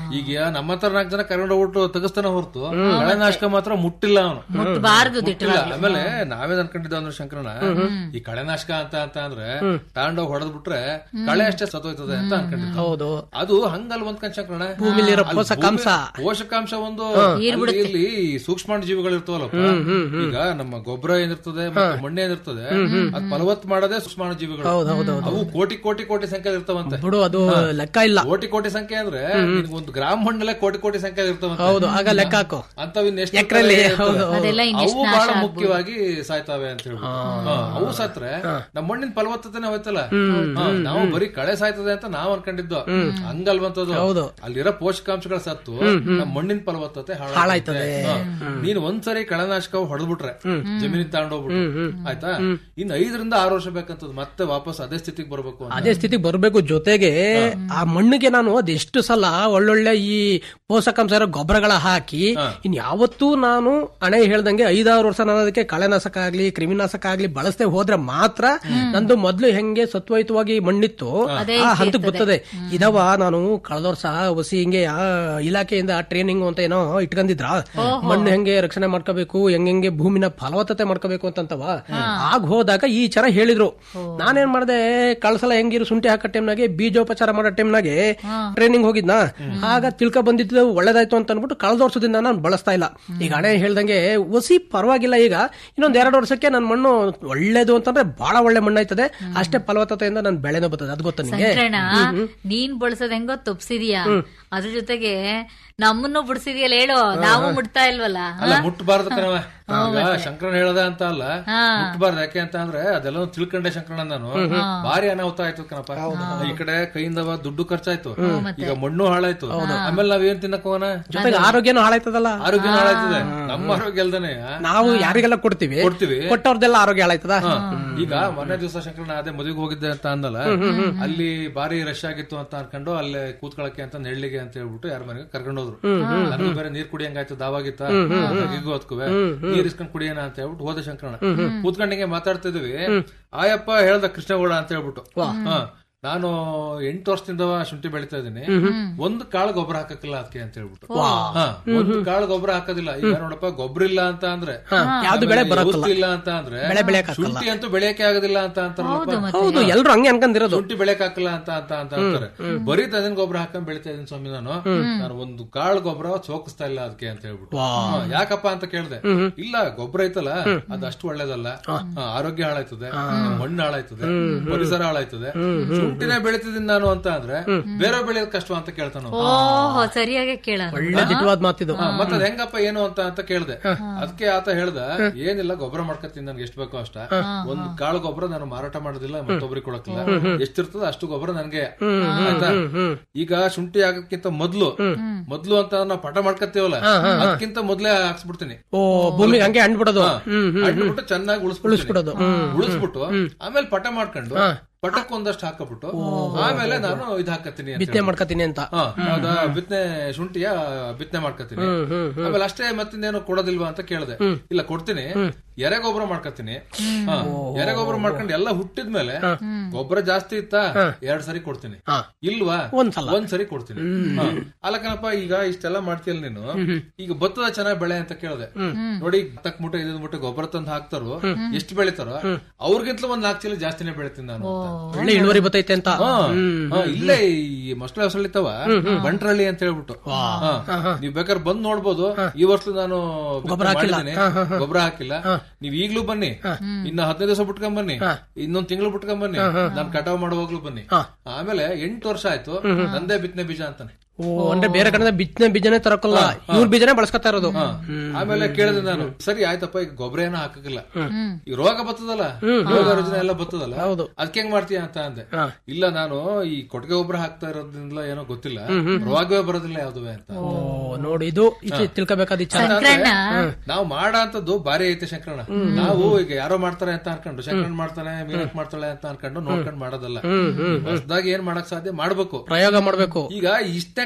ಈಗ ನಮ್ಮ ಹತ್ರ ನಾಲ್ಕು ಜನ ಕರ್ಕೊಂಡು ಹೋಗ್ಬಿಟ್ಟು ತೆಗಿಸ್ತಾನೆ ಹೊರತು ಕಳೆನಾಶಕ ಮಾತ್ರ ಮುಟ್ಟಿಲ್ಲ ಅವನು ಮುಟ್ಬಾರ್ದು ಮುಟ್ಟಿಲ್ಲ ಆಮೇಲೆ ನಾವೇನ್ ಅನ್ಕೊಂಡಿದ್ದ ಅಂದ್ರೆ ಶಂಕರಣ ಈ ಕಳೆನಾಶಕ ಅಂತ ಅಂತ ಅಂದ್ರೆ ತಾಂಡೋಗ್ ಹೊಡೆದ್ ಬಿಟ್ರೆ ಕಳೆ ಅಷ್ಟೇ ಸತ್ತೋಯ್ತದೆ ಅಂತ ಅನ್ಕೊಂಡಿದ್ದ ಹೌದು ಅದು ಹಂಗಲ್ ಒಂದ್ ಶಂಕರಣ ಭೂಮಿಲಿರೋ ಅಲ್ಲಿ ಪೋಷಕಾಂಶ. ಭೂಮಿ- ಪೋಷಕಾಂಶ ಒಂದು ಅಲ್ಲಿ ಇಲ್ಲಿ ಸೂಕ್ಷ್ಮಾಣು ಜೀವಿಗಳು ಇರ್ತಾವಲ್ಲಪ್ಪ ಈಗ ನಮ್ಮ ಗೊಬ್ಬರ ಏನಿರ್ತದೆ ಮತ್ತೆ ಮಣ್ಣು ಏನಿರ್ತದೆ ಅದ್ ಫಲವತ್ ಮಾಡೋದೇ ಸೂಕ್ಷ್ಮಾಣು ಜೀವಿಗಳು ಅವು ಕೋಟಿ ಕೋಟಿ ಕೋಟಿ ಸಂಖ್ಯೆ ಇರ್ತಾವಂತೆ ಬಿಡು ಅದು ಲೆಕ್ಕ ಇಲ್ಲ ಕೋಟಿ ಕೋಟಿ ಸಂಖ್ಯೆ ಅಂದ್ರೆ ನಿನ್ಗೆ ಒಂದು ಗ್ರಾಮ್ ಮಣ್ಣಲ್ಲೇ ಕೋಟಿ ಕೋಟಿ ಸಂಖ್ಯೆ ಇರ್ತಾವಂತೆ ಹೌದು ಆಗ ಲೆಕ್ಕ ಹಾಕು ಅಂತವ್ ಇನ್ನೆಷ್ಟು ಎಕ್ರೆಲ್ಲಿ, ಇರ್ತವೆ? ಹೌದು. ಅದೆಲ್ಲ ಇನ್ನೆಷ್ಟು ಅವು ನಾಶ ಬಹಳ ಆಗ್ಬೋದು. ಮುಖ್ಯವಾಗಿ ಸಾಯ್ತಾವೆ ಅಂತ ಹೇಳ್ಬಿಟ್ಟು ಹಾ, ಅವು ಸತ್ರೆ ನಮ್ಮ ಮಣ್ಣಿನ ಫಲವತ್ತತೆನೆ ಹೋಯ್ತಲ್ಲ ಹಾ, ನಾವು ಬರೀ ಕಳೆ ಸಾಯ್ತದೆ ಅಂತ ನಾವ್ ಅನ್ಕೊಂಡಿದ್ದು ಹಂಗಲ್ವಂತದ್ದು ಹೌದು. ಅಲ್ಲಿರೋ ಪೋಷಕಾಂಶಗಳ ಸತ್ತು ನಮ್ಮ ಮಣ್ಣಿನ ಫಲವತ್ತತೆ ಹಾಳಾಯ್ತದೆ. ಹಾಳಾಯ್ತದೆ ಹಾ. ನೀನ್ ಒಂದ್ಸರಿ ಕಳೆನಾಶಕ ಹೊಡೆದ್ಬಿಟ್ರೆ ಜಮೀನಿನ ತಗೊಂಡೋಗ್ಬಿಟ್ಟು ಆಯ್ತಾ ಇನ್ ಐದರಿಂದ ಆರು ವರ್ಷ ಬೇಕಂತದ್ ಮತ್ತೆ ವಾಪಸ್ ಅದೇ ಸ್ಥಿತಿಗೆ ಬರ್ಬೇಕು ಅಂತ ಅದೇ ಸ್ಥಿತಿಗೆ ಬರಬೇಕು ಜೊತೆಗೆ ಆ ಮಣ್ಣಿಗೆ ನಾನು ಅದೆಷ್ಟು ಸಲ ಒಳ್ಳೊಳ್ಳೆ ಈ ಪೋಷಕಾಂಶ ಇರೋ ಗೊಬ್ಬರಗಳ ಹಾಕಿ ಇನ್ ಯಾವತ್ತೂ ನಾನು ಹಣೆ ಹೇಳ್ದಂಗೆ ಐದಾರು ವರ್ಷ ನಾನು ಅದಕ್ಕೆ ಕಳೆನಾಶಕ ಆಗ್ಲಿ ಕ್ರಿಮಿನಾಶಕ ಆಗ್ಲಿ ಬಳಸದೆ ಹೋದ್ರೆ ಮಾತ್ರ ನಂದು ಮೊದ್ಲು ಹೆಂಗೆ ಸತ್ವಯುತವಾಗಿ ಮಣ್ಣಿತ್ತು ಆ ಹಂತಕ್ಕೆ ಬರ್ತದೆ ಇದವ ನಾನು ಕಳೆದ ವರ್ಷ ಹೊಸಿ ಹಿಂಗೆ ಆ ಇಲಾಖೆಯಿಂದ ಟ್ರೈನಿಂಗ್ ಅಂತ ಏನೋ ಇಟ್ಕೊಂಡಿದ್ರ ಮಣ್ಣು ಹೆಂಗೆ ರಕ್ಷಣೆ ಮಾಡ್ಕೋಬೇಕು ಹೆಂಗೆ ಭೂಮಿನ ಫಲವತ್ತತೆ ಮಾಡ್ಕೋಬೇಕು ಅಂತಂತವ ಆಗ ಹೋದಾಗ ಈ ತರ ಹೇಳಿದ್ರು ನಾನೇನ್ ಮಾಡ್ದೆ ಕಳ್ಸಲ ಹೆಂಗಿರು ಶುಂಠಿ ಹಾಕೋ ಟೈಮ್ನಾಗೆ ಬೀಜೋಪಚಾರ ಮಾಡೋ ಟೈಮ್ನಾಗೆ ಟ್ರೈನಿಂಗ್ ಹೋಗಿದ್ನ ಆಗ ತಿಳ್ಕ ಬಂದಿದ್ದು ಒಳ್ಳೇದಾಯ್ತು ಅಂತ ಅನ್ಬಿಟ್ಟು ಕಳೆದ ವರ್ಷದಿಂದ ನಾನು ಬಳಸ್ತಾ ಇಲ್ಲ ಈಗ ಹಣೆ ಹೇಳ್ದಂಗೆ ಒಸಿ ಪರವಾಗಿಲ್ಲ ಈಗ ಇನ್ನೊಂದ್ ಎರಡು ವರ್ಷಕ್ಕೆ ನನ್ನ ಮಣ್ಣು ಒಳ್ಳೇದು ಅಂತಂದ್ರೆ ಬಹಳ ಒಳ್ಳೆ ಮಣ್ಣು ಆಯ್ತದೆ ಅಷ್ಟೇ ಫಲವತ್ತತೆಯಿಂದ ನನ್ನ ಬೆಳೆನೂ ಬರ್ತದೆ ಅದು ಗೊತ್ತಾ ನಿಂಗೆ ಸಂಕ್ರಣ ನೀನ್ ಬಳಸೋದ್ ಹೆಂಗೋ ತಪ್ಸಿದೀಯಾ ಅದ್ರ ಜೊತೆಗೆ ನಮ್ಮನ್ನು ಬಿಡ್ಸಿದ್ಯಲ್ಲ ಹೇಳು ನಾವು ಮುಟ್ತಾ ಇಲ್ವಲ್ಲ ಅಲ್ಲ ಮುಟ್ಟಬಾರ್ದು ಕಣವ ಈಗ ಶಂಕರನ್ ಹೇಳದ ಅಂತ ಅಲ್ಲ ಮುಟ್ಟಬಾರ್ದು ಯಾಕೆ ಅಂತ ಅಂದ್ರೆ ಅದೆಲ್ಲ ತಿಳ್ಕೊಂಡೆ ಶಂಕರಣ್ಣ ನಾನು ಭಾರಿ ಅನಾಹುತ ಆಯ್ತು ಕಣಪ್ಪ ಈ ಕಡೆ ಕೈಯಿಂದ ದುಡ್ಡು ಖರ್ಚಾಯ್ತು ಈಗ ಮಣ್ಣು ಹಾಳಾಯ್ತು ಆಮೇಲೆ ನಾವ್ ಏನ್ ತಿನ್ನಕ್ ಹೋಗೋಣ ಜೊತೆಗೆ ಆರೋಗ್ಯನೂ ಹಾಳಾಯ್ತದಲ್ಲ ಆರೋಗ್ಯ ಹಾಳಾಯ್ತದೆ ನಮ್ಮ ಆರೋಗ್ಯ ಅಲ್ದಾನೆ ನಾವು ಯಾರಿಗೆಲ್ಲ ಕೊಡ್ತೀವಿ ಕೊಡ್ತೀವಿ ಕೊಟ್ಟವ್ರದೆಲ್ಲ ಆರೋಗ್ಯ ಹಾಳಾಯ್ತದ ಈಗ ಮೊನ್ನೆ ದಿವಸ ಶಂಕರಣ್ಣ ಅದೇ ಮದುವೆಗೆ ಹೋಗಿದ್ದೆ ಅಂತ ಅಂದಲ್ಲ ಅಲ್ಲಿ ಬಾರಿ ರಶ್ ಆಗಿತ್ತು ಅಂತ ಅನ್ಕೊಂಡು ಅಲ್ಲೇ ಕೂತ್ಕೊಳಕ್ಕೆ ಅಂತ ನೆಳ್ಳಿಗೆ ಅಂತ ಹೇಳ್ಬಿಟ್ಟು ಯಾರ ಮನೆಗೆ ಕರ್ಕೊಂಡು ಹೋದ್ರು ನನಗೂ ಬೇರೆ ನೀರ್ ಕುಡಿಯಂಗಾಯ್ತು ದಾವಾಗಿತ್ತ ಹಿಗೂ ಹೊತ್ಕುವೆ ನೀರ್ ಇಸ್ಕೊಂಡ್ ಕುಡಿಯೋಣ ಅಂತ ಹೇಳ್ಬಿಟ್ಟು ಹೋದ ಶಂಕರಣ್ಣ ಕೂತ್ಕೊಂಡಿಗೆ ಮಾತಾಡ್ತಿದ್ವಿ ಆಯಪ್ಪ ಹೇಳ್ದ ಕೃಷ್ಣಗೌಡ ಅಂತ ಹೇಳ್ಬಿಟ್ಟು ಹಾ ನಾನು ಎಂಟು ವರ್ಷದಿಂದ ಶುಂಠಿ ಬೆಳಿತಾ ಇದೀನಿ ಒಂದು ಕಾಳು ಗೊಬ್ಬರ ಹಾಕಕ್ಕಿಲ್ಲ ಅದಕ್ಕೆ ಅಂತ ಹೇಳ್ಬಿಟ್ಟು ಹಾ, ಒಂದು ಕಾಳು ಗೊಬ್ಬರ ಹಾಕೋದಿಲ್ಲ ಈಗ ನೋಡಪ್ಪ ಗೊಬ್ಬರ ಇಲ್ಲ ಅಂತ ಅಂದ್ರೆ ಯಾವ್ದು ಬೆಳೆ ಆಮೇಲೆ ಬರಕ್ಕಿಲ್ಲ. ಔಷಧಿ ಇಲ್ಲ ಅಂತ ಅಂದ್ರೆ ಬೆಳೆ ಬೆಳೆಯಕ್ ಆಗಲ್ಲ. ಶುಂಠಿ ಅಂತೂ ಬೆಳೆಯಕ್ಕೆ ಆಗೋದಿಲ್ಲ ಅಂತ ಅಂತಾರಲ್ಲಪ್ಪ ಹೌದು ಎಲ್ರು ಹಂಗೆ ಅನ್ಕೊಂಡಿರೋದು ಶುಂಠಿ ಬೆಳೆಯಕ್ ಹಾಕಲ್ಲ ಅಂತ ಅಂತ ಅಂತ ಅಂತಾರೆ ಬರೀ ತದಿನ ಗೊಬ್ಬರ ಹಾಕೊಂಡ್ ಬೆಳಿತಾ ಇದೀನಿ ಸ್ವಾಮಿ ನಾನು ನಾನು ಒಂದು ಕಾಳು ಗೊಬ್ಬರ ಸೋಕಿಸ್ತಾ ಇಲ್ಲ ಅದಕ್ಕೆ ಅಂತ ಹೇಳ್ಬಿಟ್ಟು ಹಾ, ಯಾಕಪ್ಪ ಅಂತ ಕೇಳ್ದೆ ಇಲ್ಲ ಗೊಬ್ಬರ ಐತಲ್ಲ ಅದು ಅಷ್ಟು ಒಳ್ಳೇದಲ್ಲ ಹಾ, ಆರೋಗ್ಯ ಹಾಳಾಯ್ತದೆ ಮಣ್ಣು ಹಾಳಾಯ್ತದೆ ಪರಿಸರ ಹಾಳಾಯ್ತದೆ ಶುಂಠಿನೇ ಬೆಳಿತಿದ್ದೀನಿ ನಾನು ಅಂತ ಅಂದ್ರೆ ಬೇರೆ ಬೆಳೆಯೋದ್ ಕಷ್ಟ ಅಂತ ಕೇಳ್ತಾನ ಅವ್ನು. ಓಹೋ ಸರಿಯಾಗಿ ಕೇಳ ಒಳ್ಳೆ ದಿಟ್ಟವಾದ ಮಾತಿದು ಹಾ, ಮತ್ತೆ ಅದ್ ಹೆಂಗಪ್ಪ ಏನು ಅಂತ ಅಂತ ಕೇಳ್ದೆ ಅದಕ್ಕೆ ಆತ ಹೇಳ್ದ ಏನಿಲ್ಲ ಗೊಬ್ಬರ ಮಾಡ್ಕೊತೀನಿ ನನ್ಗೆ ಎಷ್ಟು ಬೇಕೋ ಅಷ್ಟ ಒಂದ್ ಕಾಳು ಗೊಬ್ಬರ ನಾನು ಮಾರಾಟ ಮಾಡೋದಿಲ್ಲ ಮತ್ತೊಬ್ರಿಗೆ ಕೊಡಕ್ಕಿಲ್ಲ ಎಷ್ಟಿರ್ತದ ಅಷ್ಟು ಗೊಬ್ಬರ ನನ್ಗೆ ಆಯ್ತಾ ಈಗ ಶುಂಠಿ ಆಗಕ್ಕಿಂತ ಮೊದ್ಲು ಮೊದ್ಲು ಅಂತ ನಾವು ಪಟ ಮಾಡ್ಕೊತೀವಲ್ಲ ಅದಕ್ಕಿಂತ ಮೊದ್ಲೇ ಹಾಕ್ಸ್ಬಿಡ್ತೀನಿ ಓ ಭೂಮಿಗೆ ಹಂಗೆ ಅಂಡ್ಬಿಡೋದು ಅಂಟ್ಬಿಟ್ಟು ಚೆನ್ನಾಗಿ ಉಳಿಸ್ಬಿಡೋದು ಉಳಿಸ್ಬಿಟ್ಟು ಆಮೇಲೆ ಪಟ ಮಾಡ್ಕೊಂಡು ಪಟಕ್ ಒಂದಷ್ಟು ಹಾಕಬಿಟ್ಟು ಆಮೇಲೆ ನಾನು ಇದ್ ಹಾಕತ್ತೀನಿ ಅಂತ ಬಿತ್ತನೆ ಮಾಡ್ಕತೀನಿ ಅಂತ ಹಾ, ಹೌದಾ ಬಿತ್ತನೆ ಶುಂಠಿಯ ಬಿತ್ತನೆ ಮಾಡ್ಕೊತೀನಿ ಆಮೇಲೆ ಅಷ್ಟೇ ಮತ್ತಿನ್ನೇನು ಕೊಡೋದಿಲ್ವಾ ಅಂತ ಕೇಳ್ದೆ ಇಲ್ಲ ಕೊಡ್ತೀನಿ ಎರೆ ಗೊಬ್ಬರ ಮಾಡ್ಕೊತೀನಿ ಹಾ, ಎರೆ ಗೊಬ್ಬರ ಮಾಡ್ಕೊಂಡು ಎಲ್ಲ ಹುಟ್ಟಿದ್ಮೇಲೆ ಗೊಬ್ಬರ ಜಾಸ್ತಿ ಇತ್ತಾ ಎರಡ್ ಸರಿ ಕೊಡ್ತೀನಿ ಇಲ್ವಾ ಒಂದ್ಸಲ. ಒಂದ್ ಸರಿ ಕೊಡ್ತೀನಿ ಹಾ. ಅಲ್ಲ ಕಣಪ್ಪ ಈಗ ಇಷ್ಟೆಲ್ಲ ಮಾಡ್ತೀಯಲ್ಲ ನೀನು ಈಗ ಭತ್ತದ ಚೆನ್ನಾಗ್ ಬೆಳೆ ಅಂತ ಕೇಳ್ದೆ ನೋಡಿ ತಕ್ ಮುಟ್ಟೆ ಇದ್ ಮುಟ್ಟೆ ಗೊಬ್ಬರ ತಂದು ಹಾಕ್ತಾರೋ ಎಷ್ಟು ಬೆಳಿತಾರೋ ಅವ್ರಿಗಿಂತಲೂ ಒಂದ್ ನಾಲ್ಕು ಚೀಲ ಜಾಸ್ತಿನೇ ಬೆಳಿತೀನಿ ನಾನು ಅಂತ. ಒಳ್ಳೆ ಇಳುವರಿ ಬತ್ತೈತೆ ಅಂತ ಹಾ, ಹಾ, ಇಲ್ಲೇ ಈ ಮಸ್ಳೆ ಹೊಸಳಿತಾವ ಬಂಟ್ರಳ್ಳಿ ಅಂತ ಹೇಳ್ಬಿಟ್ಟು ಹಾ, ನೀವ್ ಬೇಕಾದ್ರೆ ಬಂದ್ ನೋಡ್ಬೋದು ಈ ವರ್ಷ ನಾನು ಗೊಬ್ಬರ ಹಾಕಿದ್ದೀನಿ ಗೊಬ್ಬರ ಹಾಕಿಲ್ಲ ನೀವ್ ಈಗ್ಲೂ ಬನ್ನಿ ಇನ್ನ ಹದಿನೈದು ದಿವಸ ಬಿಟ್ಕೊಂಡ್ ಬನ್ನಿ ಇನ್ನೊಂದ್ ತಿಂಗಳು ಬಿಟ್ಕೊಂಡ್ ಬನ್ನಿ ನಾನ್ ಕಟಾವ್ ಮಾಡುವಾಗ್ಲೂ ಬನ್ನಿ ಆಮೇಲೆ ಎಂಟು ವರ್ಷ ಆಯ್ತು ನಂದೇ ಬಿತ್ತನೆ ಬೀಜ ಅಂತಾನೆ ಓ ಅಂದ್ರೆ ಬೇರೆ ಕಡೆ ಬಿತ್ತನೆ ಬೀಜನೇ ತರಕಲ್ಲ ಇವ್ರ ಬೀಜನೇ ಬಳಸ್ಕೊತಾ ಇರೋದು ಆಮೇಲೆ ಕೇಳಿದೆ ನಾನು ಸರಿ ಆಯ್ತಪ್ಪ ಈಗ ಗೊಬ್ಬರ ಏನೋ ಹಾಕಕ್ಕಿಲ್ಲ ಈ ರೋಗ ಬರ್ತದಲ್ಲ ರೋಗ ರುಜಿನ ಎಲ್ಲ ಬರ್ತದಲ್ಲ ಹೌದು. ಅದಕ್ಕೆ ಹೆಂಗ್ ಮಾಡ್ತೀಯ ಅಂತ ಅಂದೆ ಇಲ್ಲ ನಾನು ಈ ಕೊಟ್ಟಿಗೆ ಗೊಬ್ಬರ ಹಾಕ್ತಾ ಇರೋದ್ರಿಂದ ಏನೋ ಗೊತ್ತಿಲ್ಲ ರೋಗವೇ ಬರೋದಿಲ್ಲ ಯಾವ್ದುವೆ ಅಂತ ಓ ನೋಡಿ ಇದು ಇದು ತಿಳ್ಕೊಬೇಕಾದ ಇಚ್ಛೆ ಸಂಕ್ರಣ್ಣ ನಾವು ಮಾಡ ಅಂತದ್ದು ಬಾರಿ ಐತೆ ಶಂಕರಣ್ಣ ನಾವು ಈಗ ಯಾರೋ ಮಾಡ್ತಾರೆ ಅಂತ ಅನ್ಕೊಂಡು ಶಂಕರಣ್ಣ ಮಾಡ್ತಾನೆ ಮೀನಕ್ ಮಾಡ್ತಾಳೆ ಅಂತ ಅನ್ಕೊಂಡು ನೋಡ್ಕೊಂಡು ಮಾಡೋದಲ್ಲ ಹೊಸದಾಗಿ ಏನ್ ಮಾಡಕ್ ಸಾಧ್ಯ ಮಾಡ್ಬೇಕು ಪ್ರಯೋಗ ಮಾಡ್ಬೇಕು ಈಗ ಇಷ್ಟೇ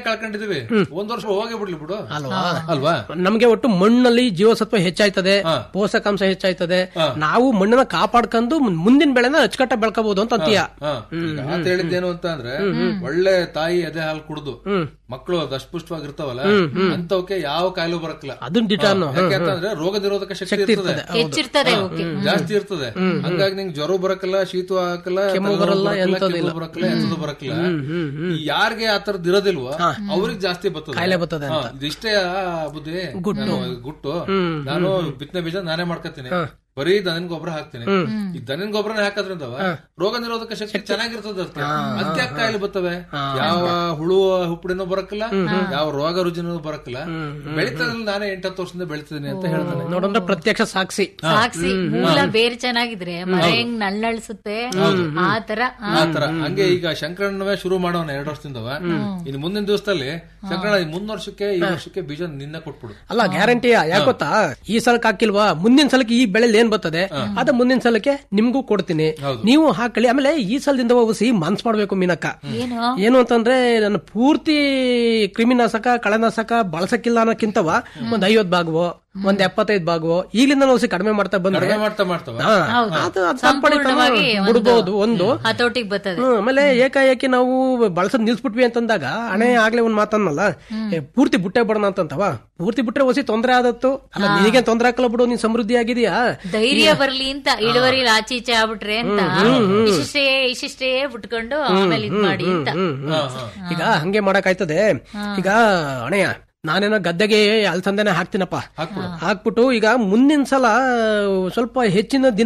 ಕಳ್ಕೊಂಡಿದೀವಿ ಒಂದ್ ವರ್ಷ ಹೋಗಿ ಬಿಡ್ಲಿ ಬಿಡು ಅಲ್ವಾ ಅಲ್ವಾ ನಮ್ಗೆ ಒಟ್ಟು ಮಣ್ಣಲ್ಲಿ ಜೀವಸತ್ವ ಹೆಚ್ಚಾಯ್ತದೆ ಪೋಷಕಾಂಶ ಹೆಚ್ಚಾಯ್ತದೆ ನಾವು ಮಣ್ಣನ್ನ ಕಾಪಾಡ್ಕೊಂಡು ಮುಂದಿನ ಬೆಳೆನ ಅಚ್ಚುಕಟ್ಟ ಬೆಳ್ಕೋಬಹುದು ಅಂತ ಅಂತೀಯ ಹಾ. ಈಗ ಆತ ಹೇಳಿದ್ದೇನು ಅಂತ ಅಂದ್ರೆ ಒಳ್ಳೆ ತಾಯಿ ಎದೆ ಹಾಲು ಕುಡ್ದು ಮಕ್ಕಳು ದಷ್ಟಪುಷ್ಟವಾಗಿರ್ತಾವಲ್ಲ ಅಂತವಕ್ಕೆ ಯಾವ ಕಾಯಿಲೆ ಬರಕ್ಕಿಲ್ಲ ಅದನ್ನ ಡಿಟಾನು ಹಾ. ಯಾಕೆ ಅಂತಂದ್ರೆ ರೋಗ ನಿರೋಧಕ ಶಕ್ತಿ ಇರ್ತದೆ ಹೆಚ್ಚಿರ್ತದೆ ಹಾ. ಓಕೆ ಜಾಸ್ತಿ ಇರ್ತದೆ ಹಂಗಾಗಿ ನಿಂಗೆ ಜ್ವರ ಬರಕ್ಕಿಲ್ಲ ಶೀತ ಹಾಕಲ್ಲ ಕೆಮ್ಮು ಬರಲ್ಲ, ಎಂತದೂ ಇಲ್ಲ. ಬರಕ್ಕಿಲ್ಲ ಎಂತದ್ದು ಬರಕ್ಕಿಲ್ಲ ಈ ಯಾರಿಗೆ ಆ ತರದ್ ಇರೋದಿಲ್ವೋ ಅವ್ರಿಗೆ ಜಾಸ್ತಿ ಬರ್ತದೆ ಕಾಯಿಲೆ ಬರ್ತದೆ ಹಾ, ಇದಿಷ್ಟೇ ಆ ಬುದ್ಧಿ ನಾನು ಗುಟ್ಟು ನಾನು ಬಿತ್ತನೆ ಬೀಜ ನಾನೇ ಮಾಡ್ಕೊತೀನಿ ಬರೀ ದನಿನ ಗೊಬ್ಬರ ಹಾಕ್ತೀನಿ ಈ ದನಿನ ಗೊಬ್ಬರನೇ ಹಾಕೋದ್ರಿಂದ ರೋಗ ನಿರೋಧಕ ಶಕ್ತಿ ಚೆನ್ನಾಗಿರ್ತದೆ ಅದಕ್ಕೆ ಅದಕ್ಕೆ ಯಾಕೆ ಕಾಯಿಲೆ ಬರ್ತವೆ ಯಾವ ಹುಳು ಹುಪ್ಪಡಿನೂ ಬರಕ್ಕಿಲ್ಲ ಯಾವ ರೋಗ ರುಜಿನೂ ಬರಕ್ಕಿಲ್ಲ ಬೆಳಿತದಲ್ಲಿ ನಾನೇ ಎಂಟತ್ತು ವರ್ಷದಿಂದ ಬೆಳಿತಿದ್ದೀನಿ ಅಂತ ಹೇಳ್ತಾನೆ ನೋಡಂದ್ರೆ ಪ್ರತ್ಯಕ್ಷ ಸಾಕ್ಷಿ ಸಾಕ್ಷಿ ಮೂಲ ಬೇರೆ ಚೆನ್ನಾಗಿದ್ರೆ ಮರ ಹೆಂಗ್ ನಳ್ಳಳಿಸುತ್ತೆ ಆ ತರ ಆ, ಆ ತರ ಹಂಗೆ ಈಗ ಶಂಕರಣ್ಣವೇ ಶುರು ಮಾಡೋಣ ಎರಡು ವರ್ಷದಿಂದವ ಇನ್ನು ಮುಂದಿನ ದಿವಸದಲ್ಲಿ ಶಂಕರಣ್ಣ ಈ ಮುಂದ್ ವರ್ಷಕ್ಕೆ ಈ ವರ್ಷಕ್ಕೆ ಬೀಜ ನಿನ್ನ ಕೊಟ್ಬಿಡು ಅಲ್ಲ ಗ್ಯಾರಂಟಿಯ ಯಾಕೆ ಗೊತ್ತಾ ಈ ಸಲಕ್ಕೆ ಹಾಕಿಲ್ವಾ ಮುಂದಿನ ಸಲಕ್ಕೆ ಈ ಬೆಳೆಲಿ ಏನ್ ಬರ್ತದೆ ಅದ ಮುಂದಿನ ಸಲಕ್ಕೆ ನಿಮ್ಗೂ ಕೊಡ್ತೀನಿ ನೀವು ಹಾಕೊಳ್ಳಿ ಆಮೇಲೆ ಈ ಸಲದಿಂದ ಹೋಗಿಸಿ ಮನ್ಸ್ ಮಾಡ್ಬೇಕು ಮೀನಕ್ಕ ಏನು ಏನು ಅಂತಂದ್ರೆ ನನ್ನ ಪೂರ್ತಿ ಕ್ರಿಮಿನಾಶಕ ಕಳೆನಾಶಕ ಬಳಸಕ್ಕಿಲ್ಲ ಅನ್ನೋಕ್ಕಿಂತವ ಒಂದ್ ಐವತ್ ಭಾಗವೋ ಒಂದ್ ಎಪ್ಪತ್ತೈದು ಭಾಗವೋ ಈಗಲಿಂದ ನಾವು ಕಡಿಮೆ ಮಾಡ್ತಾ ಬಂದ್ರೆ ಕಡಿಮೆ ಮಾಡ್ತಾ ಮಾಡ್ತಾವ ಹಾ, ಹೌದು. ಅದು ಅದು ಸಂಪಡಿತ ಸಂಪೂರ್ಣವಾಗಿ ಒಂದು- ಬಿಡ್ಬೋದು ಒಂದು ಹತೋಟಿಗೆ ಬರ್ತದೆ ಹ್ಮ್, ಆಮೇಲೆ ಏಕಾಏಕಿ ನಾವು ಬಳಸದ್ ನಿಲ್ಸ್ಬಿಟ್ವಿ ಅಂತಂದಾಗ ಹಣೆ ಆಗ್ಲೇ ಒಂದ್ ಮಾತನ್ನಲ್ಲ ಏ, ಪೂರ್ತಿ ಬುಟ್ಟೆ ಬಿಡೋಣ ಅಂತಂತವ ಪೂರ್ತಿ ಬಿಟ್ರೆ ಹೊಸಿ ತೊಂದ್ರೆ ಆದತ್ತು ಅಲ್ಲ ನಿನಗೆ ತೊಂದ್ರೆ ಹಾಕಲ್ಲ ಬಿಡು ನೀನ್ ಸಮೃದ್ಧಿ ಆಗಿದೆಯಾ ಧೈರ್ಯ ಬರ್ಲಿ ಅಂತ ಇಳುವರಿ ಆಚೆ ಈಚೆ ಆಗ್ಬಿಟ್ರೆ ಅಂತ ಇಷ್ಟಿಷ್ಟೇ ಇಷ್ಟಿಷ್ಟೇ ಬಿಟ್ಕೊಂಡು ಆಮೇಲೆ ಇದ್ ಮಾಡಿ ಅಂತ ಈಗ ಹಂಗೆ ಮಾಡಕ್ ಆಯ್ತದೆ ಈಗ ಅಣೆಯ ನಾನೇನೋ ಗದ್ದೆಗೆ ಅಲ್ಸಂದನೆ ಹಾಕ್ತೀನಪ್ಪ ಹಾಕ್ಬಿಟ್ಟು ಈಗ ಮುಂದಿನ ಸಲ ಸ್ವಲ್ಪ ಹೆಚ್ಚಿನ ದಿನ